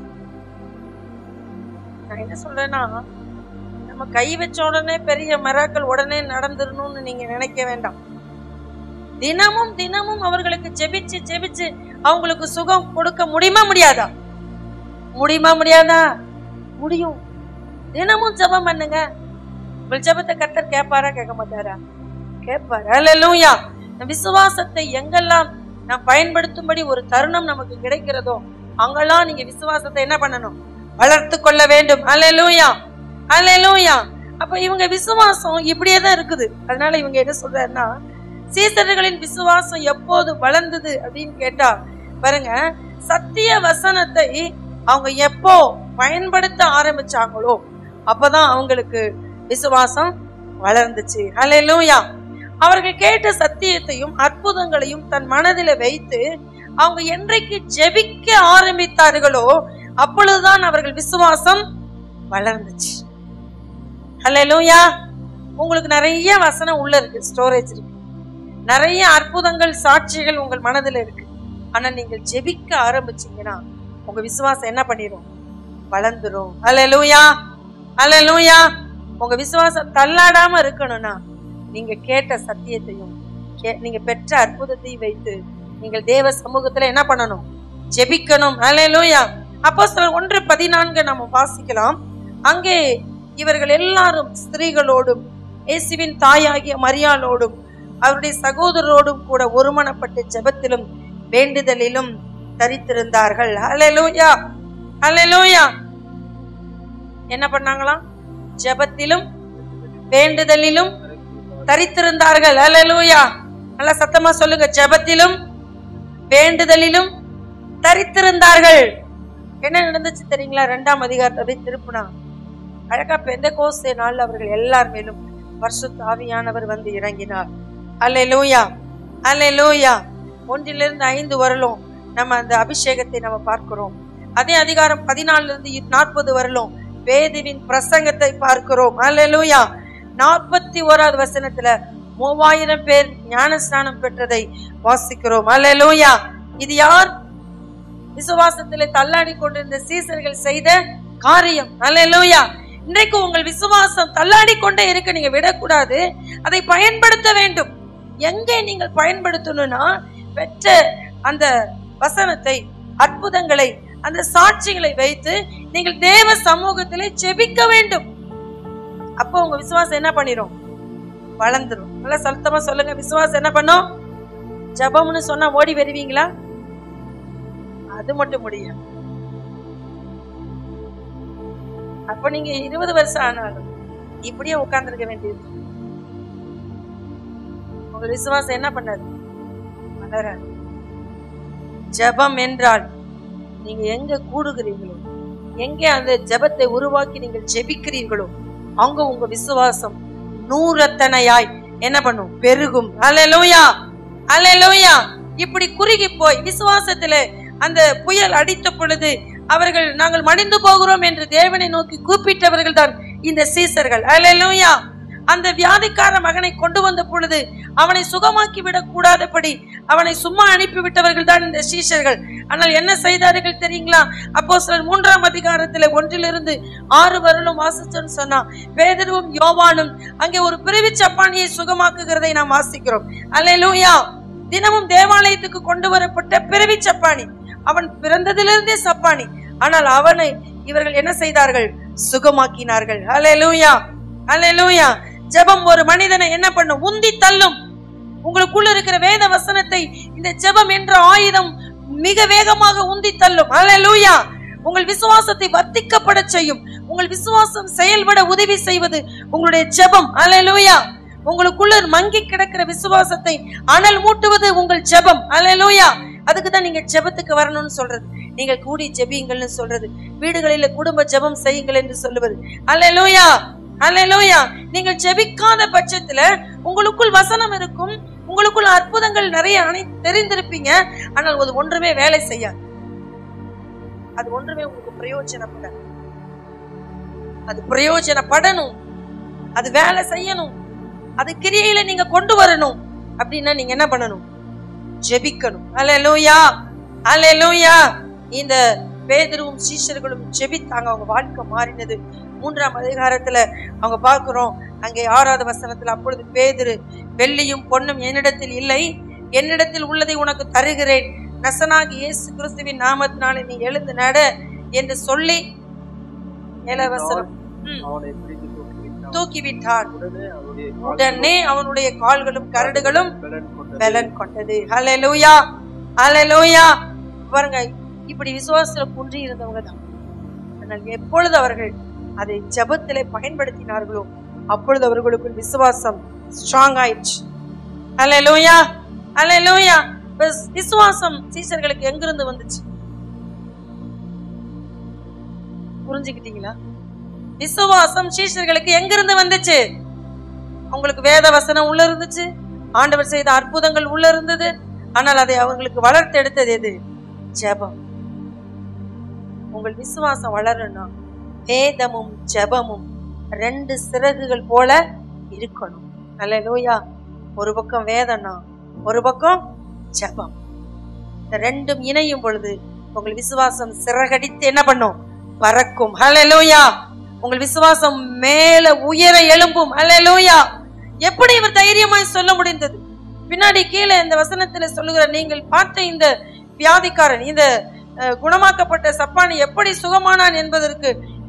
நான் என்ன சொல்றேன்னா நம்ம கை வச்ச உடனே பெரிய மராக்கள் உடனே நடந்துடணும்னு நீங்க நினைக்க வேண்டாம் தினமும் தினமும் அவர்களுக்கு ஜெபிச்சு ஜெபிச்சு அவங்களுக்கு சுகம் கொடுக்க முடியுமா முடியாதா முடியுமா முடியாதா முடியும் தினமும் ஜெபம் பண்ணுங்க உங்கள் ஜெபத்தை கர்த்தர் கேட்பாரா கேட்க மாட்டாரா கேட்பாரு அல்லேலூயா இந்த விசுவாசத்தை எங்கெல்லாம் நாம் பயன்படுத்தும்படி ஒரு தருணம் நமக்கு கிடைக்கிறதோ அங்கெல்லாம் நீங்க விசுவாசத்தை என்ன பண்ணணும் வளர்த்து கொள்ள வேண்டும் அல்லேலூயா அல்லேலூயா அப்ப இவங்க விசுவாசம் இப்படியே தான் இருக்குது அதனால இவங்க என்ன சொல்றாருன்னா சீசர்களின் விசுவாசம் எப்போது வளர்ந்தது அப்படின்னு கேட்டா பாருங்க சத்திய வசனத்தை அவங்க எப்போ பயன்படுத்த ஆரம்பிச்சாங்களோ அப்பதான் அவங்களுக்கு விசுவாசம் வளர்ந்துச்சு அல்லேலூயா அவர்கள் கேட்ட சத்தியத்தையும் அற்புதங்களையும் தன் மனதில வைத்து அவங்க என்றைக்கு ஜெபிக்க ஆரம்பித்தார்களோ அப்பொழுதுதான் அவர்கள் விசுவாசம் வளர்ந்துச்சு அல்லேலூயா உங்களுக்கு நிறைய வசனம் உள்ள இருக்கு ஸ்டோரேஜ் இருக்கு நிறைய அற்புதங்கள் சாட்சிகள் உங்கள் மனதில் இருக்கு ஆனா நீங்கள் ஜெபிக்க ஆரம்பிச்சீங்கன்னா உங்க விசுவாசம் என்ன பண்ணிரும் வளர்ந்துரும் அல்லேலூயா அல்லேலூயா உங்க விசுவாசம் தள்ளாடாம இருக்கணும்னா நீங்க கேட்ட சத்தியத்தையும் கே- நீங்க பெற்ற அற்புதத்தையும் வைத்து நீங்கள் தேவ சமூகத்துல என்ன பண்ணணும் ஜெபிக்கணும் அல்லேலூயா அப்போ ஒன்று பதினான்கு நம்ம வாசிக்கலாம் அங்கே இவர்கள் எல்லாரும் ஸ்திரீகளோடும் இயேசுவின் தாயாகிய மரியாளோடும் அவருடைய சகோதரரோடும் கூட ஒருமனப்பட்டு ஜெபத்திலும் வேண்டுதலிலும் தரித்திருந்தார்கள் ஹalleluya ஹalleluya என்ன பண்ணாங்களாம் ஜெபத்திலும் வேண்டுதலிலும் தரித்திருந்தார்கள் ஹalleluya நல்லா சத்தமா சொல்லுங்க ஜெபத்திலும் வேண்டுதலிலும் தரித்திருந்தார்கள் என்ன நடந்துச்சு தெரியுங்களா ரெண்டாம் அதிகாரத்தை போய் திருப்பினா அழகா பெந்த கோஸ்தே நாள் அவர்கள் எல்லார் மேலும் பரிசுத்த ஆவியானவர் வந்து இறங்கினார் அல்லேலூயா அல்லேலூயா ஒன்றிலிருந்து ஐந்து வரலும் நம்ம அந்த அபிஷேகத்தை நம்ம பார்க்கிறோம் அதே அதிகாரம் பதினாலுல இருந்து நாற்பது வரலும் வேதுவின் பிரசங்கத்தை பார்க்கிறோம் அல்லேலூயா நாற்பத்தி ஓராவது வசனத்துல மூவாயிரம் பேர் ஞானஸ்நானம் பெற்றதை வாசிக்கிறோம் அல்லேலூயா இது யார் விசுவாசத்திலே தள்ளாடி கொண்டிருந்த சீசர்கள் செய்த காரியம் அல்லேலூயா இன்றைக்கு உங்கள் விசுவாசம் தள்ளாடி கொண்டே இருக்க நீங்க விடக்கூடாது அதை பயன்படுத்த வேண்டும் எங்கே நீங்கள் பயன்படுத்தணும்னா பெற்ற அந்த வசனத்தை அற்புதங்களை அந்த சாட்சிகளை வைத்து நீங்கள் தேவ சமூகத்திலே ஜெபிக்க வேண்டும் அப்போ உங்க விசுவாசம் என்ன பண்ணிரும் வளர்ந்துரும் நல்லா சத்தமா சொல்லுங்க விசுவாசம் என்ன பண்ணும் ஜெபம்னு சொன்னா ஓடி வருவீங்களா அது மட்டும் முடியும் அப்ப நீங்க இருபது வருஷம் ஆனாலும் இப்படியே உட்கார்ந்துருக்க வேண்டியது உங்க விசுவாசம் என்ன பண்ணாது வளராது ஜெபம் என்றால் நீங்க எங்க கூடுகிறீங்களோ எங்கே அந்த ஜெபத்தை உருவாக்கி நீங்கள் ஜெபிக்கிறீர்களோ அங்க உங்க விசுவாசம் நூறத்தனையாய் என்ன பண்ணும் பெருகும் அல்லேலூயா அல்லேலூயா இப்படி குறுகி போய் விசுவாசத்துல அந்த புயல் அடித்த பொழுது அவர்கள் நாங்கள் மடிந்து போகிறோம் என்று தேவனை நோக்கி கூப்பிட்டவர்கள் தான் இந்த சீசர்கள் அல்லேலூயா அந்த வியாதிக்கார மகனை கொண்டு வந்த பொழுது அவனை சுகமாக்கி விடக் கூடாதபடி அவனை சும்மா அனுப்பி விட்டவர்கள் தான் இந்த சீஷர்கள் ஆனால் என்ன செய்தார்கள் தெரியுங்களா அப்போ சிலர் மூன்றாம் அதிகாரத்துல ஒன்றிலிருந்து ஆறு வருடம் வாசிச்சோன்னு சொன்னா பேதருவும் யோவானும் அங்கே ஒரு பிரிவு சப்பானியை சுகமாக்குகிறதை நாம் வாசிக்கிறோம் அல்லேலூயா தினமும் தேவாலயத்துக்கு கொண்டு வரப்பட்ட பிறவி சப்பானி அவன் பிறந்ததிலிருந்தே சப்பானி ஆனால் அவனை இவர்கள் என்ன செய்தார்கள் சுகமாக்கினார்கள் அல்லேலூயா அல்லேலூயா ஜெபம் ஒரு மனிதனை என்ன பண்ணும் உந்தி தள்ளும் உங்களுக்குள்ள இருக்கிற வேத வசனத்தை இந்த ஜெபம் என்ற ஆயுதம் மிக வேகமாக உந்தி தள்ளும் அல்லேலூயா உங்கள் விசுவாசத்தை வர்த்திக்கப்பட செய்யும் உங்கள் விசுவாசம் செயல்பட உதவி செய்வது உங்களுடைய ஜெபம் அல்லேலூயா உங்களுக்குள்ள மங்கி கிடக்கிற விசுவாசத்தை அனல் மூட்டுவது உங்கள் ஜெபம் அல்லேலூயா அதுக்கு தான் நீங்க ஜெபத்துக்கு வரணும்னு சொல்றது நீங்க கூடி ஜெபியுங்கள்னு சொல்றது வீடுகளில குடும்ப ஜெபம் செய்யுங்கள் என்று சொல்லுவது அல்லேலூயா அல்லேலூயா நீங்கள் ஜெபிக்காத பட்சத்துல உங்களுக்குள் வசனம் இருக்கும் உங்களுக்குள் அற்புதங்கள் நிறைய அனை தெரிந்திருப்பீங்க ஆனால் அது ஒன்றுமே வேலை செய்யாது அது ஒன்றுமே உங்களுக்கு பிரயோஜனப்பட அது பிரயோஜனப்படணும் அது வேலை செய்யணும் அது கிரியையில நீங்க கொண்டு வரணும் அப்படின்னா நீங்க என்ன பண்ணணும் ஜெபிக்கணும் அல்லேலூயா அல்லேலூயா இந்த பேதரும் சீஷர்களும் ஜெபித்தாங்க அவங்க வாழ்க்கை மாறினது மூன்றாம் அதிகாரத்துல அவங்க பார்க்கிறோம் அங்கே ஆறாவது வசனத்துல அப்பொழுது பேதுரு வெள்ளியும் பொன்னும் என்னிடத்தில் இல்லை என்னிடத்தில் உள்ளதை உனக்கு தருகிறேன் நசனாகி இயேசு கிறிஸ்துவின் நாமத்தினாலே நீ எழுந்து நட என்று சொல்லி ஏழாவது வசனம் ம், அவனை பிடித்து தூக்கிவிட்டான். தூக்கிவிட்டான் உடனே அவனுடைய உடனே அவனுடைய கால்களும் கரடுகளும் பலன் கொண்டது. பலன் கொண்டது ஹalleluya ஹalleluya பாருங்க இப்படி விசுவாசத்துல குன்றி இருந்தவங்க தான் ஆனால் எப்பொழுது அவர்கள் அதை ஜெபத்திலே பயன்படுத்தினார்களோ அப்பொழுது அவர்களுக்குள் விசுவாசம் ஸ்ட்ராங் ஆயிடுச்சு ஹalleluya ஹalleluya விஸ்- விசுவாசம் சீசர்களுக்கு எங்கிருந்து வந்துச்சு புரிஞ்சுக்கிட்டீங்களா விசுவாசம் சீஷர்களுக்கு எங்கிருந்து வந்துச்சு அவங்களுக்கு வேத வசனம் உள்ள இருந்துச்சு ஆண்டவர் செய்த அற்புதங்கள் உள்ள இருந்தது ஆனால் அதை அவங்களுக்கு வளர்த்து எடுத்தது எது ஜெபம் உங்கள் விசுவாசம் வளரணும்னா வேதமும் ஜெபமும் ரெண்டு சிறகுகள் போல இருக்கணும் அல்லேலூயா ஒரு பக்கம் வேதம்னா ஒரு பக்கம் ஜெபம் இந்த ரெண்டும் இணையும் பொழுது உங்கள் விசுவாசம் சிறகடித்து என்ன பண்ணும் பறக்கும் ஹalleluya உங்கள் விசுவாசம் மேல உயர எழும்பும் ஹalleluya எப்படி இவர் தைரியமாய் சொல்ல முடிந்தது பின்னாடி கீழே இந்த வசனத்துல சொல்லுகிற நீங்கள் பார்த்த இந்த வியாதிக்காரன் இந்த அஹ், குணமாக்கப்பட்ட சப்பானி எப்படி சுகமானான் என்பதற்கு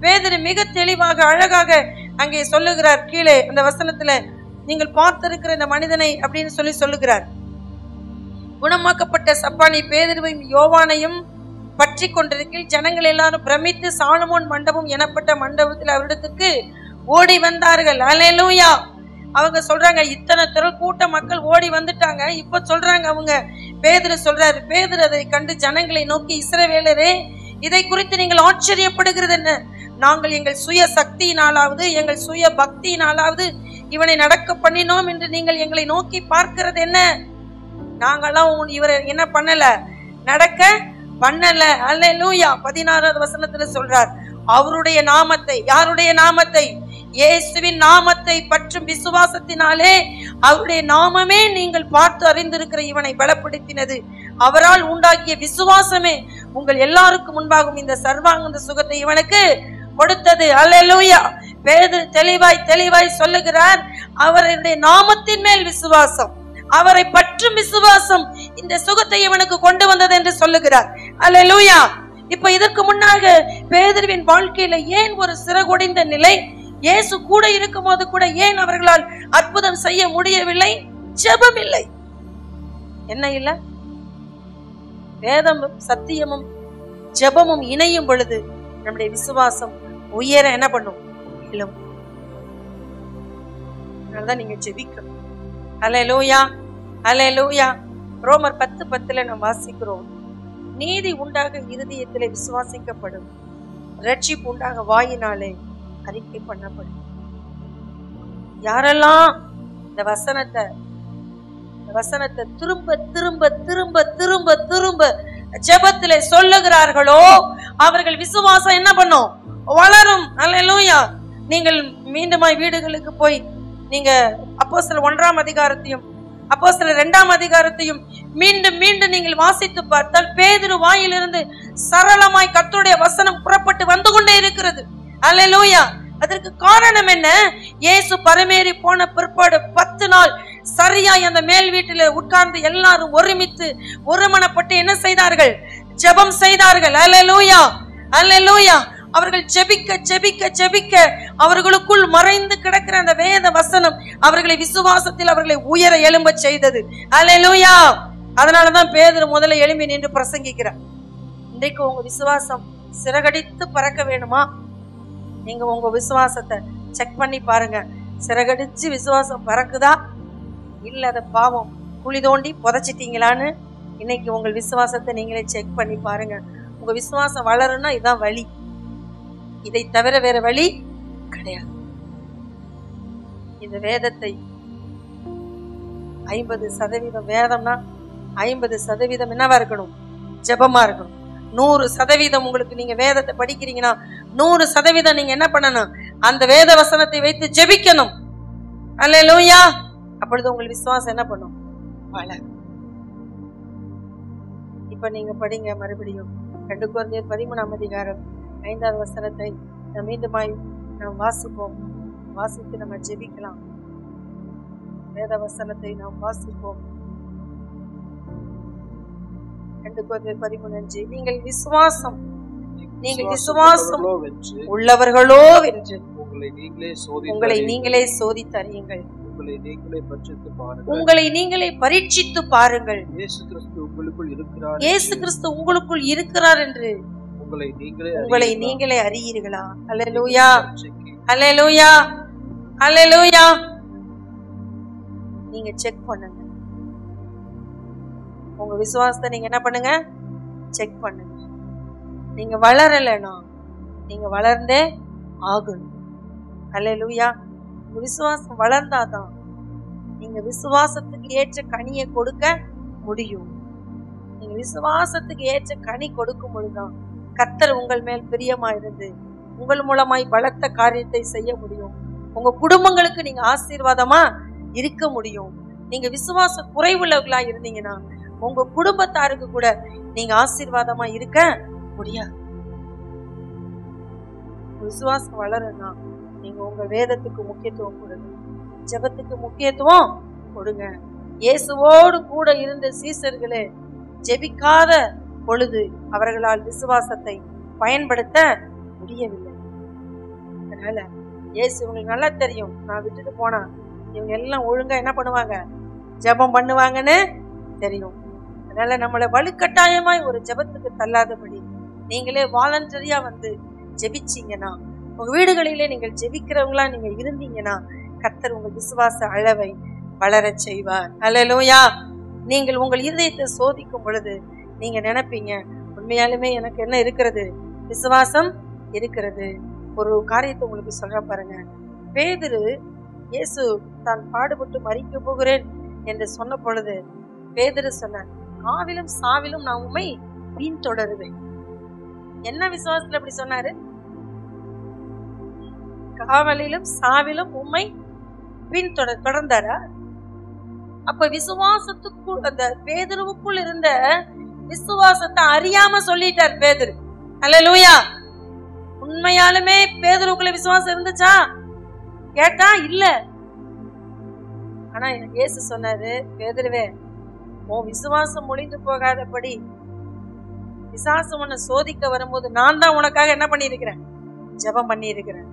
பேதுரு மிக தெளிவாக அழகாக அங்கே சொல்லுகிறார் கீழே அந்த வசனத்துல நீங்கள் பார்த்திருக்கிற இந்த மனிதனை அப்படின்னு சொல்லி சொல்லுகிறார் குணமாக்கப்பட்ட சப்பானி பேதுருவையும் யோவானையும் பற்றி கொண்டிருக்கையில் ஜனங்கள் எல்லாரும் பிரமித்து சாலமோன் மண்டபம் எனப்பட்ட மண்டபத்தில் அவரிடத்துக்கு ஓடி வந்தார்கள் அலையலூயா அவங்க சொல்றாங்க இத்தனை திரள் கூட்ட மக்கள் ஓடி வந்துட்டாங்க இப்ப சொல்றாங்க அவங்க பேதுரு சொல்றாரு பேதுரு அதை கண்டு ஜனங்களை நோக்கி இஸ்ரவேலரே இதை குறித்து நீங்கள் ஆச்சரியப்படுகிறது என்ன நாங்கள் எங்கள் சுய சக்தியினாலாவது எங்கள் சுய பக்தியினாலாவது இவனை நடக்க பண்ணினோம் என்று நீங்கள் எங்களை நோக்கி பார்க்கிறது என்ன நாங்கெல்லாம் உங்க- இவரை என்ன பண்ணல நடக்க பண்ணல அல்லேலூயா பதினாறாவது வசனத்துல சொல்றார் அவருடைய நாமத்தை யாருடைய நாமத்தை இயேசுவின் நாமத்தை பற்றும் விசுவாசத்தினாலே அவருடைய நாமமே நீங்கள் பார்த்து அறிந்திருக்கிற இவனை பலப்படுத்தினது அவரால் உண்டாக்கிய விசுவாசமே உங்கள் எல்லாருக்கும் முன்பாகும் இந்த சர்வாங்க சுகத்தை இவனுக்கு கொடுத்தது அல்லேலூயா வேது தெளிவாய் தெளிவாய் சொல்லுகிறார் அவருடைய நாமத்தின் மேல் விசுவாசம் அவரை பற்றும் விசுவாசம் இந்த சுகத்தை இவனுக்கு கொண்டு வந்தது என்று சொல்லுகிறார் அல்லேலூயா இப்ப இதற்கு முன்னாக பேதுருவின் வாழ்க்கையில ஏன் ஒரு சிறகுடைந்த நிலை இயேசு கூட இருக்கும் போது கூட ஏன் அவர்களால் அற்புதம் செய்ய முடியவில்லை ஜெபம் இல்லை என்ன இல்ல வேதமும் சத்தியமும் ஜெபமும் இணையும் பொழுது நம்முடைய விசுவாசம் உயர என்ன பண்ணும் எழும் அதனாலதான் நீங்க ஜெபிக்கணும் அலையலூயா அலையலூயா ரோமர் பத்து பத்துல நாம் வாசிக்கிறோம் நீதி உண்டாக இருதயத்திலே விசுவாசிக்கப்படும் ரட்சிப்பு உண்டாக வாயினாலே அறிக்கை பண்ணப்படும் யாரெல்லாம் இந்த வசனத்தை இந்த வசனத்தை திரும்ப திரும்ப திரும்ப திரும்ப திரும்ப ஜெபத்திலே சொல்லுகிறார்களோ அவர்கள் விசுவாசம் என்ன பண்ணும் வளரும் அல்லேலூயா நீங்கள் மீண்டுமாய் வீடுகளுக்கு போய் நீங்க அப்போஸ்தலர் ஒன்றாம் அதிகாரத்தையும் அப்போஸ்தலர் இரண்டாம் அதிகாரத்தையும் மீண்டும் மீண்டும் நீங்கள் வாசித்து பார்த்தால் பேதுரு வாயிலிருந்து சரளமாய் கர்த்தருடைய வசனம் புறப்பட்டு வந்து கொண்டே இருக்கிறது அல்லேலூயா அதற்கு காரணம் என்ன இயேசு பரமேறி போன பிற்பாடு பத்து நாள் சரியாய் அந்த மேல் வீட்டில உட்கார்ந்து எல்லாரும் ஒருமித்து ஒருமனப்பட்டு என்ன செய்தார்கள் ஜெபம் செய்தார்கள் அல்லேலூயா அல்லேலூயா அவர்கள் ஜெபிக்க ஜெபிக்க ஜெபிக்க அவர்களுக்குள் மறைந்து கிடக்கிற அந்த வேத வசனம் அவர்களை விசுவாசத்தில் அவர்களை உயர எழும்ப செய்தது அல்லேலூயா அதனாலதான் பேதுரு முதல்ல எழும்பி நின்று பிரசங்கிக்கிறார் இன்றைக்கு உங்க விசுவாசம் சிறகடித்து பறக்க வேணுமா நீங்க உங்க விசுவாசத்தை செக் பண்ணி பாருங்க சிறகடிச்சு விசுவாசம் பறக்குதா இல்ல அதை பாவம் குழி தோண்டி புதைச்சிட்டீங்களான்னு இன்னைக்கு உங்கள் விசுவாசத்தை நீங்களே செக் பண்ணி பாருங்க உங்க விசுவாசம் வளரும்னா இதுதான் வழி இதை தவிர வேற வழி கிடையாது இந்த வேதத்தை ஐம்பது சதவீதம் வேதம்னா ஐம்பது சதவீதம் என்னவா இருக்கணும் ஜெபமா இருக்கணும் நூறு சதவீதம் உங்களுக்கு நீங்க வேதத்தை படிக்கிறீங்கன்னா நூறு சதவீதம் நீங்க என்ன பண்ணணும் அந்த வேத வசனத்தை வைத்து ஜெபிக்கணும் அல்லேலூயா அப்பொழுது உங்கள் விசுவாசம் என்ன பண்ணும் வளரும் இப்ப நீங்க படிங்க மறுபடியும் ரெண்டு குழந்தையர் பதிமூணாம் அதிகாரம் ஐந்தாவது வசனத்தை நாம் மீண்டுமாய் நாம் வாசிப்போம் வாசித்து நம்ம ஜெபிக்கலாம் வேத வசனத்தை நாம் வாசிப்போம் ரெண்டு குழந்தையர் பதிமூணு அஞ்சு நீங்கள் விசுவாசம் நீங்கள் விசுவாசம் உள்ளவர்களோ வென்று உள்ளவர்களோ வென்று உங்களை நீங்களே உங்களை சோதித்து நீங்களே சோதித்தறியுங்கள் உங்களை நீங்களே பட்சித்து பாருங்கள் உங்களை நீங்களே பரீட்சித்து பாருங்கள் இயேசு கிறிஸ்து உங்களுக்குள் இருக்கிறார் இயேசு என்று கிறிஸ்து உங்களுக்குள் இருக்கிறார் என்று உங்களை நீங்களே உங்களை அறியீர்களா? நீங்களே அறியீர்களா அல்லேலூயா பரீட்சைக்கு அல்லேலூயா அல்லேலூயா நீங்க செக் பண்ணுங்க உங்க விசுவாசத்தை நீங்க என்ன பண்ணுங்க செக் பண்ணுங்க நீங்க வளரலைனா நீங்க வளர்ந்தே ஆகணும் அல்லேலூயா உங்க விசுவாசம் வளர்ந்தாதான் நீங்க விசுவாசத்துக்கு ஏற்ற கனியை கொடுக்க முடியும் நீங்க விசுவாசத்துக்கு ஏற்ற கனி கொடுக்கும் பொழுதுதான் கர்த்தர் உங்கள் மேல் பிரியமா இருந்து உங்கள் மூலமாய் பலத்த காரியத்தை செய்ய முடியும் உங்க குடும்பங்களுக்கு நீங்க ஆசீர்வாதமா இருக்க முடியும் நீங்க விசுவாச குறைவுள்ளவர்களா இருந்தீங்கன்னா உங்க குடும்பத்தாருக்கு கூட நீங்க ஆசீர்வாதமா இருக்க முடியாது விசுவாசம் வளரனா நீங்க உங்க வேதத்துக்கு முக்கியத்துவம் கொடுங்க ஜெபத்துக்கு முக்கியத்துவம் கொடுங்க இயேசுவோடு கூட இருந்த சீசர்களே ஜெபிக்காத பொழுது அவர்களால் விசுவாசத்தை பயன்படுத்த முடியவில்லை அதனால இயேசு உங்களுக்கு நல்லா தெரியும் நான் விட்டுட்டு போனா இவங்க எல்லாம் ஒழுங்கா என்ன பண்ணுவாங்க ஜெபம் பண்ணுவாங்கன்னு தெரியும் அதனால நம்மளை வலுக்கட்டாயமாய் ஒரு ஜெபத்துக்கு தள்ளாதபடி நீங்களே வாலண்டரியா வந்து ஜெபிச்சீங்கன்னா உங்க வீடுகளிலே நீங்கள் ஜெபிக்கிறவங்களா நீங்க இருந்தீங்கன்னா கர்த்தர் உங்கள் விசுவாச அளவை வளரச் செய்வார் அல்லேலூயா நீங்கள் உங்கள் இருதயத்தை சோதிக்கும் பொழுது நீங்க நினைப்பீங்க உண்மையாலுமே எனக்கு என்ன இருக்கிறது விசுவாசம் இருக்கிறது ஒரு காரியத்தை உங்களுக்கு சொல்றேன் பாருங்க பேதுரு இயேசு தான் பாடுபட்டு மறிக்க போகிறேன் என்று சொன்ன பொழுது பேதுரு சொன்னார் காவிலும் சாவிலும் நான் உண்மை பின் தொடருவேன் என்ன விசுவாசத்துல அப்படி சொன்னாரு காவலிலும் சாவிலும் உண்மை பின் தொடர் தொடர்ந்தாரா அப்ப விசுவாசத்துக்குள் அந்த பேதுருவுக்குள் இருந்த விசுவாசத்தை அறியாம சொல்லிட்டார் பேதுரு அல்லேலூயா உண்மையாலுமே பேதுருவுக்குள்ள விசுவாசம் இருந்துச்சா கேட்டா இல்ல ஆனா இயேசு சொன்னாரு பேதுருவே உன் விசுவாசம் ஒளிந்து போகாதபடி விசுவாசம் உன்னை சோதிக்க வரும்போது நான் தான் உனக்காக என்ன பண்ணியிருக்கிறேன் ஜெபம் பண்ணியிருக்கிறேன்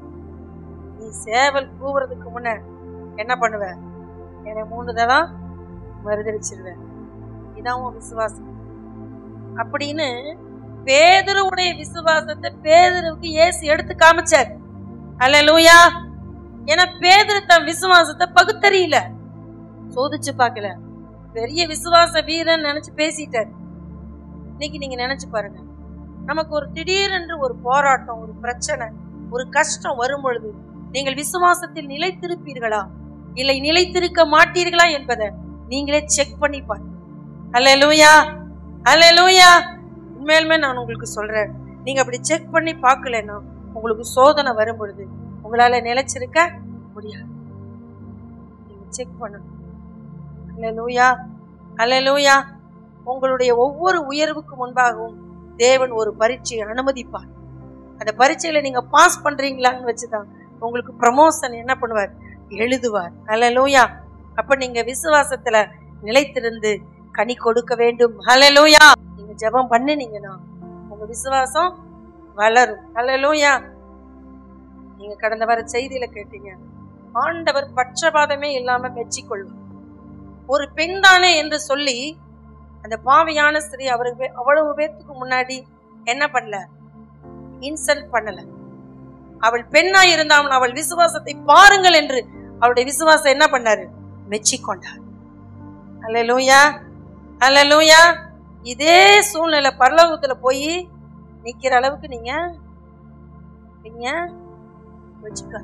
நீ சேவல் கூவுறதுக்கு முன்ன என்ன பண்ணுவ என்னை மூணு தரம் மறுதளிச்சிருவேன் இதான் உன் விசுவாசம் அப்படின்னு பேதுருவுடைய விசுவாசத்தை பேதுருவுக்கு இயேசு எடுத்து காமிச்சார் அல்லேலூயா ஏன்னா பேதுரு தன் விசுவாசத்தை பகுத்தறியல சோதிச்சு பார்க்கல பெரிய விசுவாச வீரன் நினைச்சு பேசிட்டார் இன்னைக்கு நீங்க நினைச்சு பாருங்க நமக்கு ஒரு திடீரென்று ஒரு போராட்டம் ஒரு பிரச்சனை ஒரு கஷ்டம் வரும் பொழுது நீங்கள் விசுவாசத்தில் நிலைத்திருப்பீர்களா இல்லை நிலைத்திருக்க மாட்டீர்களா என்பதை நீங்களே செக் பண்ணி பாருங்க அல்லேலூயா அல்லேலூயா உண்மையிலுமே நான் உங்களுக்கு சொல்றேன் நீங்க அப்படி செக் பண்ணி பார்க்கலன்னா உங்களுக்கு சோதனை வரும் பொழுது உங்களால நிலைச்சிருக்க முடியாது நீங்க செக் பண்ணணும் அல்லேலூயா அல்லேலூயா உங்களுடைய ஒவ்வொரு உயர்வுக்கு முன்பாகவும் தேவன் ஒரு பரீட்சையை அனுமதிப்பார் அந்த பரீட்சையில நீங்க பாஸ் பண்றீங்களான்னு வச்சுதான் உங்களுக்கு ப்ரமோஷன் என்ன பண்ணுவார் எழுதுவார் அல்லேலூயா அப்ப நீங்க விசுவாசத்துல நிலைத்திருந்து கனி கொடுக்க வேண்டும் ஹalleluya நீங்க ஜெபம் பண்ணுனீங்கன்னா உங்க விசுவாசம் வளரும் ஹalleluya நீங்க கடந்த வார செய்தியில கேட்டீங்க ஆண்டவர் பட்சபாதமே இல்லாம மெச்சிக்கொள்வார் ஒரு பெண் தானே என்று சொல்லி அந்த பாவியான ஸ்திரீ அவருக்கு அவ்வளவு பேத்துக்கு முன்னாடி என்ன பண்ணல இன்சல்ட் பண்ணல அவள் பெண்ணா இருந்தாலும் அவள் விசுவாசத்தை பாருங்கள் என்று அவளுடைய விசுவாசம் என்ன பண்ணாரு மெச்சிக்கொண்டார் அல்லேலூயா அல்லேலூயா இதே சூழ்நிலை பரலோகத்துல போய் நிக்கிற அளவுக்கு நீங்க நீங்க வச்சுக்க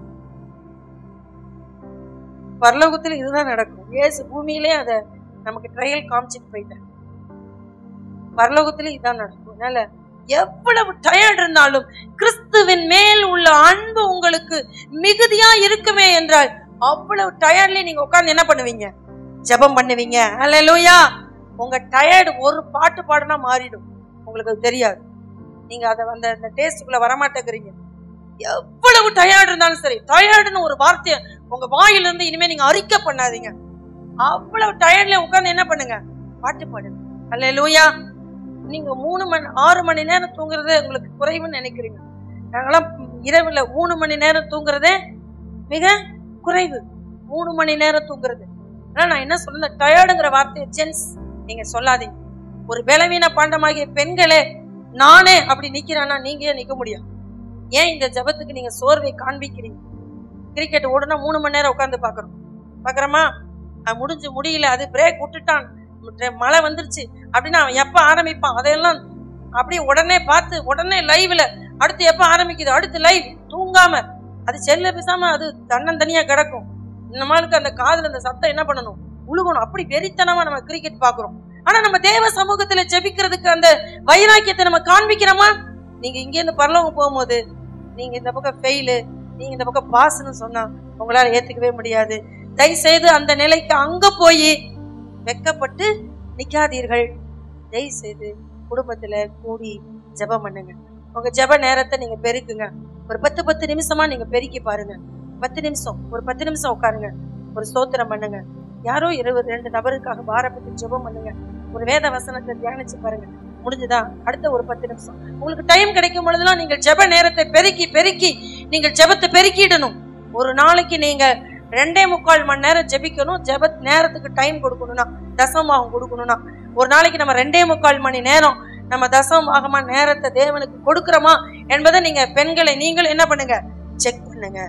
பரலோகத்துல இதுதான் நடக்கும் ஏசு பூமியிலே அத நமக்கு ட்ரையல் காமிச்சிட்டு போயிட்டார் பரலோகத்துல இதுதான் நடக்கும் அதனால எவ்வளவு டயர்ட் இருந்தாலும் கிறிஸ்துவின் மேல் உள்ள அன்பு உங்களுக்கு மிகுதியா இருக்குமே என்றால் அவ்வளவு டயர்ட்ல நீங்க உட்கார்ந்து என்ன பண்ணுவீங்க ஜெபம் பண்ணுவீங்க அல்லேலூயா உங்க டயர்டு ஒரு பாட்டு பாடுனா மாறிடும் உங்களுக்கு அது தெரியாது நீங்க அதை அந்த அந்த டேஸ்டுக்குள்ள வரமாட்டேங்கிறீங்க எவ்வளவு டயர்டு இருந்தாலும் சரி டயர்டுன்னு ஒரு வார்த்தையை உங்க வாயில இருந்து இனிமே நீங்க அறிக்கை பண்ணாதீங்க அவ்வளவு டயர்ட்ல உட்கார்ந்து என்ன பண்ணுங்க பாட்டு பாடுங்க அல்லேலூயா நீங்க மூணு மணி ஆறு மணி நேரம் தூங்குறதே உங்களுக்கு குறைவுன்னு நினைக்கிறீங்க நாங்களாம் இரவுல மூணு மணி நேரம் தூங்குறதே மிக குறைவு மூணு மணி நேரம் தூங்குறது ஆனா நான் என்ன சொல்ல டயர்டுங்கிற வார்த்தையை ஜென்ஸ் நீங்க சொல்லாதீங்க ஒரு பலவீன பாண்டமாகிய பெண்களே நானே அப்படி நிக்கிறேன்னா நீங்க ஏன் நிக்க முடியும் ஏன் இந்த ஜபத்துக்கு நீங்க சோர்வை காண்பிக்கிறீங்க கிரிக்கெட் ஓடுனா மூணு மணி நேரம் உட்காந்து பாக்குறோம் பாக்குறோமா அது முடிஞ்சு முடியல அது பிரேக் விட்டுட்டான் மழை வந்துருச்சு அப்படின்னு அவன் எப்ப ஆரம்பிப்பான் அதையெல்லாம் அப்படியே உடனே பார்த்து உடனே லைவ்ல அடுத்து எப்ப ஆரம்பிக்குது அடுத்து லைவ் தூங்காம அது செல்ல பேசாம அது தன்னந்தனியா கிடக்கும் இந்த மாதிரிக்கு அந்த காதுல அந்த சத்தம் என்ன பண்ணணும் உழுகணும் அப்படி வெறித்தனமா நம்ம கிரிக்கெட் பாக்குறோம் ஆனா நம்ம தேவ சமூகத்துல ஜெபிக்கிறதுக்கு அந்த வைராக்கியத்தை நம்ம காண்பிக்கிறோமா நீங்க இங்க இருந்து பரலவங்க போகும்போது நீங்க இந்த பக்கம் ஃபெயிலு நீங்க இந்த பக்கம் பாஸ்ன்னு சொன்னா உங்களால ஏத்துக்கவே முடியாது தயவு செய்து அந்த நிலைக்கு அங்க போய் வெக்கப்பட்டு நிக்காதீர்கள் தயவு செய்து குடும்பத்துல கூடி ஜெபம் பண்ணுங்க உங்க ஜெப நேரத்தை நீங்க பெருக்குங்க ஒரு பத்து பத்து நிமிஷமா நீங்க பெருக்கி பாருங்க பத்து நிமிஷம் ஒரு பத்து நிமிஷம் உட்காருங்க ஒரு ஸ்தோத்திரம் பண்ணுங்க யாரோ இருபது ரெண்டு நபருக்காக பாரப்பட்டு ஜெபம் பண்ணுங்க ஒரு வேத வசனத்தை தியானிச்சு பாருங்க முடிஞ்சுதா அடுத்த ஒரு பத்து நிமிஷம் உங்களுக்கு டைம் கிடைக்கும் பொழுதெல்லாம் நீங்கள் ஜெப நேரத்தை பெருக்கி பெருக்கி நீங்கள் ஜெபத்தை பெருக்கிடணும் ஒரு நாளைக்கு நீங்க ரெண்டே முக்கால் மணி நேரம் ஜெபிக்கணும் ஜெப நேரத்துக்கு டைம் கொடுக்கணும்னா தசமாகம் கொடுக்கணும்னா ஒரு நாளைக்கு நம்ம ரெண்டே முக்கால் மணி நேரம் நம்ம தசமாகமா நேரத்தை தேவனுக்கு கொடுக்கிறோமா என்பதை நீங்க பெண்களை நீங்களும் என்ன பண்ணுங்க செக் பண்ணுங்க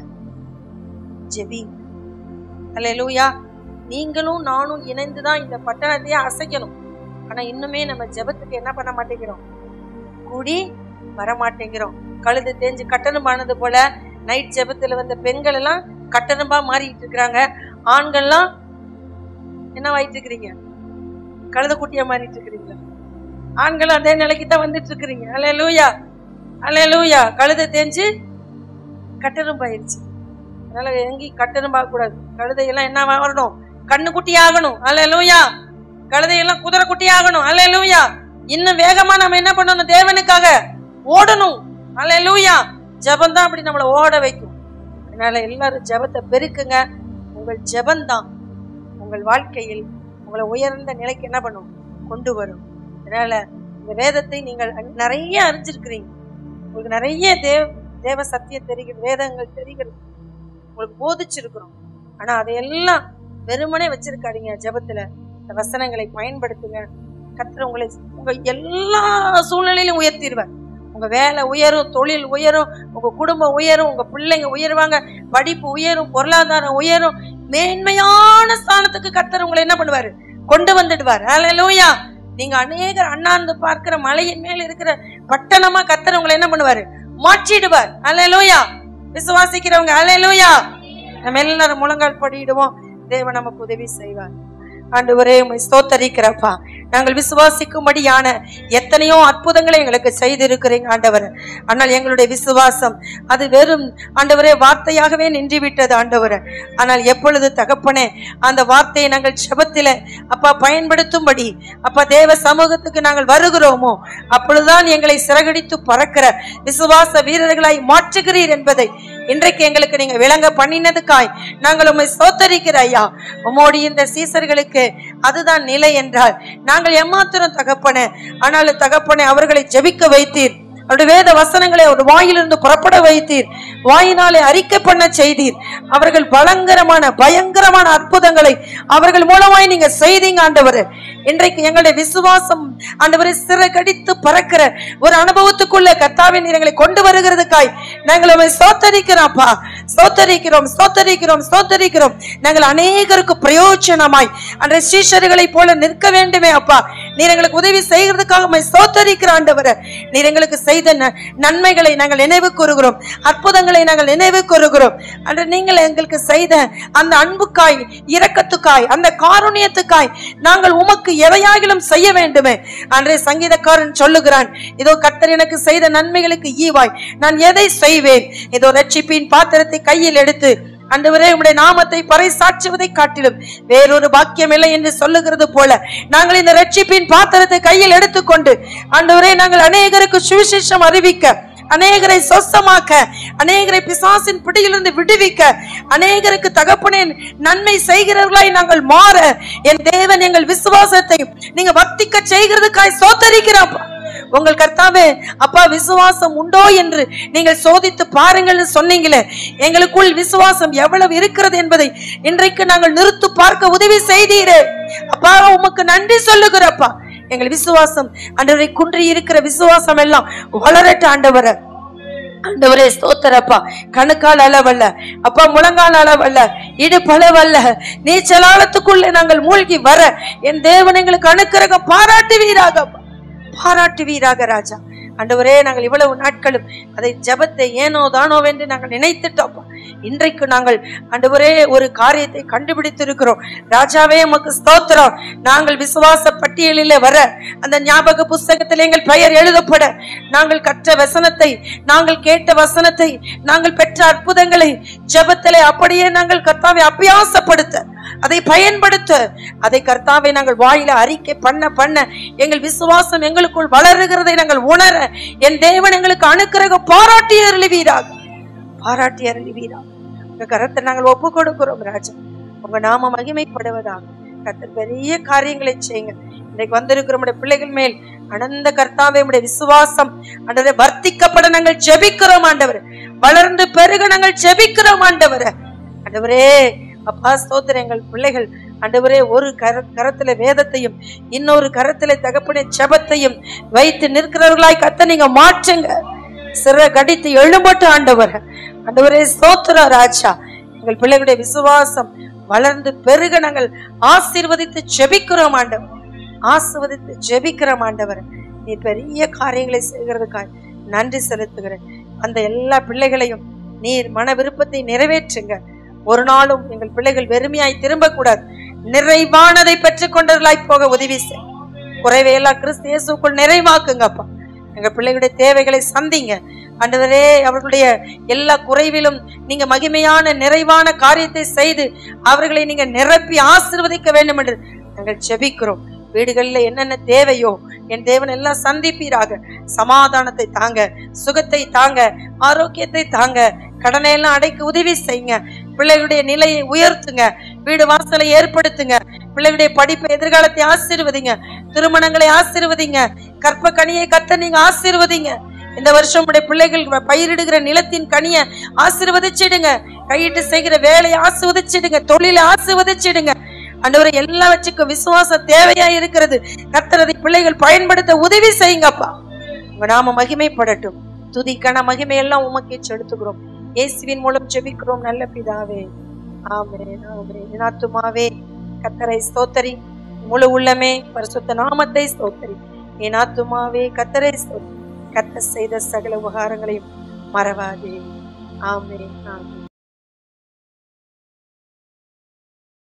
ஜெபி அல்லேலூயா நீங்களும் நானும் இணைந்து தான் இந்த பட்டணத்தையே அசைக்கணும் ஆனா இன்னுமே நம்ம ஜெபத்துக்கு என்ன பண்ண மாட்டேங்கிறோம் கூடி வர மாட்டேங்கிறோம் கழுது தேஞ்சு கட்டணமானது போல நைட் ஜெபத்துல வந்த பெண்கள் எல்லாம் கட்டணமா மாறிட்டு இருக்கிறாங்க ஆண்கள்லாம் என்னவாயிட்டு இருக்கிறீங்க கழுத குட்டியா மாறிட்டு இருக்கிறீங்க ஆண்களும் அதே நிலைக்கு தான் வந்துட்டு இருக்கிறீங்க அலே லூயா அலே லூயா கழுதை தேஞ்சு கட்டணம் ஆயிடுச்சு அதனால எங்கேயும் கட்டணம் கூடாது கழுதையெல்லாம் என்ன வரணும் கண்ணு குட்டி ஆகணும் அலே லூயா கழுதையெல்லாம் குதிரை குட்டி ஆகணும் அலே லூயா இன்னும் வேகமா நம்ம என்ன பண்ணணும் தேவனுக்காக ஓடணும் அலே லூயா ஜபம் தான் அப்படி நம்மளை ஓட வைக்கும் அதனால எல்லாரும் ஜெபத்தை பெருக்குங்க உங்கள் ஜெபந்தான் உங்கள் வாழ்க்கையில் உங்களை உயர்ந்த நிலைக்கு என்ன பண்ணும் கொண்டு வரும் அதனால இந்த வேதத்தை நீங்கள் அ- நிறைய அறிஞ்சிருக்கிறீங்க உங்களுக்கு நிறைய தேவ தேவ சத்தியம் தெரிகிறது வேதங்கள் தெரிகிறது உங்களுக்கு போதிச்சிருக்கிறோம் ஆனா அதையெல்லாம் வெறுமனே வச்சிருக்காதீங்க ஜெபத்துல இந்த வசனங்களை பயன்படுத்துங்க கர்த்தர் உங்களை உங்க எல்லா சூழ்நிலையிலும் உயர்த்திடுவார் உங்க வேலை உயரும் தொழில் உயரும் உங்க குடும்பம் உயரும் உங்க பிள்ளைங்க உயருவாங்க படிப்பு உயரும் பொருளாதாரம் உயரும் மேன்மையான ஸ்தானத்துக்கு கர்த்தர் உங்களை என்ன பண்ணுவாரு கொண்டு வந்துடுவார் ஹalleluya நீங்க அநேகர் அண்ணாந்து பார்க்கிற மலையின் மேல் இருக்கிற பட்டணமா கர்த்தர் உங்களை என்ன பண்ணுவாரு மாற்றிடுவார் ஹalleluya விசுவாசிக்கிறவங்க ஹalleluya நம்ம எல்லாரும் முழங்கால் படியிடுவோம் தேவன் நமக்கு உதவி செய்வார் ஆண்டவரே உம்மை ஸ்தோத்தரிக்கிறப்பா நாங்கள் விசுவாசிக்கும்படியான எத்தனையோ அற்புதங்களை எங்களுக்கு செய்திருக்கிறீங்க ஆண்டவர் ஆனால் எங்களுடைய விசுவாசம் அது வெறும் ஆண்டவரே வார்த்தையாகவே நின்று விட்டது ஆண்டவர் ஆனால் எப்பொழுது தகப்பனே அந்த வார்த்தையை நாங்கள் செபத்தில அப்பா பயன்படுத்தும்படி அப்பா தேவ சமூகத்துக்கு நாங்கள் வருகிறோமோ அப்பொழுதுதான் எங்களை சிறகடித்து பறக்கிற விசுவாச வீரர்களாய் மாற்றுகிறீர் என்பதை இன்றைக்கு எங்களுக்கு நீங்க விளங்க பண்ணினதுக்காய் நாங்கள் உம்மை சோத்தரிக்கிற ஐயா உம்மோடு இந்த சீசர்களுக்கு அதுதான் நிலை என்றால் நாங்கள் எம்மாத்திரம் தகப்பனே ஆனாலும் தகப்பனே அவர்களை ஜெபிக்க வைத்தீர் அவருடைய வேத வசனங்களை அவர் வாயிலிருந்து புறப்பட வைத்தீர் வாயினாலே அறிக்கை பண்ண செய்தீர் அவர்கள் பலங்கரமான பயங்கரமான அற்புதங்களை அவர்கள் மூலமாய் நீங்க செய்தீங்க ஆண்டவர் இன்றைக்கு எங்களுடைய விசுவாசம் ஆண்டவரை சிறகடித்து பறக்கிற ஒரு அனுபவத்துக்குள்ள கர்த்தாவின் எங்களை கொண்டு வருகிறதுக்காய் நாங்கள் உம்மை சோத்தரிக்கிறோம்ப்பா சோத்தரிக்கிறோம் சோத்தரிக்கிறோம் சோத்தரிக்கிறோம் நாங்கள் அநேகருக்கு பிரயோஜனமாய் அன்றைய சீஷர்களை போல நிற்க வேண்டுமே அப்பா நீர் எங்களுக்கு உதவி செய்கிறதுக்காக உம்மை சோத்தரிக்கிற ஆண்டவரை நீர் எங்களுக்கு செய்த ந- நன்மைகளை நாங்கள் நினைவு கூறுகிறோம் அற்புதங்களை நாங்கள் நினைவு கூறுகிறோம் அன்று நீங்கள் எங்களுக்கு செய்த அந்த அன்புக்காய் இரக்கத்துக்காய் அந்த காருண்யத்துக்காய் நாங்கள் உமக்கு எதையாகிலும் செய்ய வேண்டுமே அன்றே சங்கீதக்காரன் சொல்லுகிறான் இதோ கர்த்தர் எனக்கு செய்த நன்மைகளுக்கு ஈவாய் நான் எதை செய்வேன் இதோ ரட்சிப்பின் பாத்திரத்தை கையில் எடுத்து ஆண்டவரே உம்முடைய நாமத்தை பறைசாற்றுவதை காட்டிலும் வேறொரு பாக்கியம் இல்லை என்று சொல்லுகிறது போல நாங்கள் இந்த ரட்சிப்பின் பாத்திரத்தை கையில் எடுத்துக்கொண்டு ஆண்டவரே நாங்கள் அநேகருக்கு சுவிசேஷம் அறிவிக்க அநேகரை சொஸ்தமாக்க அநேகரை பிசாசின் பிடியிலிருந்து விடுவிக்க அநேகருக்கு தகப்பனே நன்மை செய்கிறவர்களாய் நாங்கள் மாற என் தேவன் எங்கள் விசுவாசத்தை நீங்க வர்த்திக்க செய்கிறதுக்காய் சோத்தரிக்கிறோம் உங்கள் கர்த்தாவே அப்பா விசுவாசம் உண்டோ என்று நீங்கள் சோதித்து பாருங்கள்னு சொன்னீங்களே எங்களுக்குள் விசுவாசம் எவ்வளவு இருக்கிறது என்பதை இன்றைக்கு நாங்கள் நிறுத்து பார்க்க உதவி செய்தீரே அப்பா உமக்கு நன்றி சொல்லுகிறப்பா எங்கள் விசுவாசம் ஆண்டவரை குன்றி இருக்கிற விசுவாசம் எல்லாம் வளரட்ட ஆண்டவரை ஆண்டவரே ஸ்தோத்திரப்பா கணுக்கால் அளவல்ல அப்பா முழங்கால் அளவல்ல இடுப்பளவல்ல நீச்சலாளத்துக்குள்ளே நாங்கள் மூழ்கி வர என் தேவன் எங்களுக்கு அனுக்கிரகம் பாராட்டுவீராக பாராட்டுவீராக ராஜா ஆண்டவரே நாங்கள் இவ்வளவு நாட்களும் அதை ஜெபத்தை ஏனோ தானோ என்று நாங்கள் நினைத்துட்டோம் இன்றைக்கு நாங்கள் ஆண்டவரே ஒரு காரியத்தை கண்டுபிடித்திருக்கிறோம் ராஜாவே உமக்கு ஸ்தோத்திரம் நாங்கள் விசுவாச பட்டியலிலே வர அந்த ஞாபக புஸ்தகத்தில் எங்கள் பெயர் எழுதப்பட நாங்கள் கற்ற வசனத்தை நாங்கள் கேட்ட வசனத்தை நாங்கள் பெற்ற அற்புதங்களை ஜெபத்திலே அப்படியே நாங்கள் கர்த்தாவை அபியாசப்படுத்த அதை பயன்படுத்த அதை கர்த்தாவை நாங்கள் வாயில அறிக்கை பண்ண பண்ண எங்கள் விசுவாசம் எங்களுக்குள் வளருகிறதை நாங்கள் உணர என் தேவன் எங்களுக்கு அனுக்கிரக பாராட்டி அருளுவீராக பாராட்டி அருளுவீராக உங்க கரத்தை நாங்கள் ஒப்பு கொடுக்கிறோம் ராஜா உங்க நாம மகிமைப்படுவதாக கர்த்தர் பெரிய காரியங்களை செய்யுங்க இந்த இன்னைக்கு வந்திருக்கிற நம்முடைய பிள்ளைகள் மேல் அனந்த கர்த்தாவே உடைய விசுவாசம் ஆண்டவரே வர்த்திக்கப்பட நாங்கள் ஜெபிக்கிறோம் ஆண்டவர் வளர்ந்து பெருக நாங்கள் ஜெபிக்கிறோம் ஆண்டவர் ஆண்டவரே அப்பா ஸ்தோத்திரம் எங்கள் பிள்ளைகள் ஆண்டவரே ஒரு கர கரத்துல வேதத்தையும் இன்னொரு கரத்துல தகப்பனே ஜெபத்தையும் வைத்து நிற்கிறவர்களாய் கத்த நீங்க மாற்றுங்க சிற கடித்து எழும்பட்டு ஆண்டவர் ஆண்டவரே ஸ்தோத்திர ராஜா எங்கள் பிள்ளைகளுடைய விசுவாசம் வளர்ந்து பெருக நாங்கள் ஆசீர்வதித்து ஜெபிக்கிறோம் ஆண்டவர் ஆசீர்வதித்து ஜெபிக்கிறோம் ஆண்டவர் நீ பெரிய காரியங்களை செய்கிறதுக்காக நன்றி செலுத்துகிறேன் அந்த எல்லா பிள்ளைகளையும் நீர் மன விருப்பத்தை நிறைவேற்றுங்க ஒரு நாளும் எங்கள் பிள்ளைகள் வெறுமையாய் திரும்பக்கூடாது நிறைவானதை பெற்றுக் கொண்டவர்களாய் போக உதவி செய் குறைவையெல்லாம் கிறிஸ்து இயேசுக்குள் நிறைவாக்குங்கப்பா எங்க பிள்ளைகளுடைய தேவைகளை சந்திங்க ஆண்டவரே அவர்களுடைய எல்லா குறைவிலும் நீங்க மகிமையான நிறைவான காரியத்தை செய்து அவர்களை நீங்க நிரப்பி ஆசீர்வதிக்க வேண்டும் என்று நாங்கள் ஜெபிக்கிறோம் வீடுகளில் என்னென்ன தேவையோ என் தேவன் எல்லாம் சந்திப்பீராக சமாதானத்தை தாங்க சுகத்தை தாங்க ஆரோக்கியத்தை தாங்க கடனை எல்லாம் அடைக்க உதவி செய்யுங்க பிள்ளைகளுடைய நிலையை உயர்த்துங்க வீடு வாசலை ஏற்படுத்துங்க பிள்ளைகளுடைய படிப்பை எதிர்காலத்தை ஆசீர்வதிங்க திருமணங்களை ஆசீர்வதிங்க கற்ப கனியை கத்த நீங்க ஆசீர்வதிங்க இந்த வருஷம் உடைய பிள்ளைகள் பயிரிடுகிற நிலத்தின் கனியை ஆசீர்வதிச்சிடுங்க கையிட்டு செய்கிற வேலையை ஆசீர்வதிச்சிடுங்க தொழிலை ஆசீர்வதிச்சிடுங்க ஆண்டவரை எல்லாவற்றுக்கும் விசுவாசம் தேவையா இருக்கிறது கர்த்தரதை பிள்ளைகள் பயன்படுத்த உதவி செய்யுங்கப்பா உங்க நாம மகிமைப்படட்டும் துதிக்கான மகிமை எல்லாம் உமக்கே செலுத்துகிறோம் இயேசுவின் மூலம் ஜெபிக்கிறோம் நல்ல பிதாவே ஆமென் ஆமென் என் ஆத்துமாவே கத்தரை ஸ்தோத்தரி முழு உள்ளமே பரிசுத்த நாமத்தை ஸ்தோத்தரி என் ஆத்துமாவே கத்தரை ஸ்தோத்தரி கத்த செய்த சகல உபகாரங்களையும் மறவாதே ஆமென் ஆமென்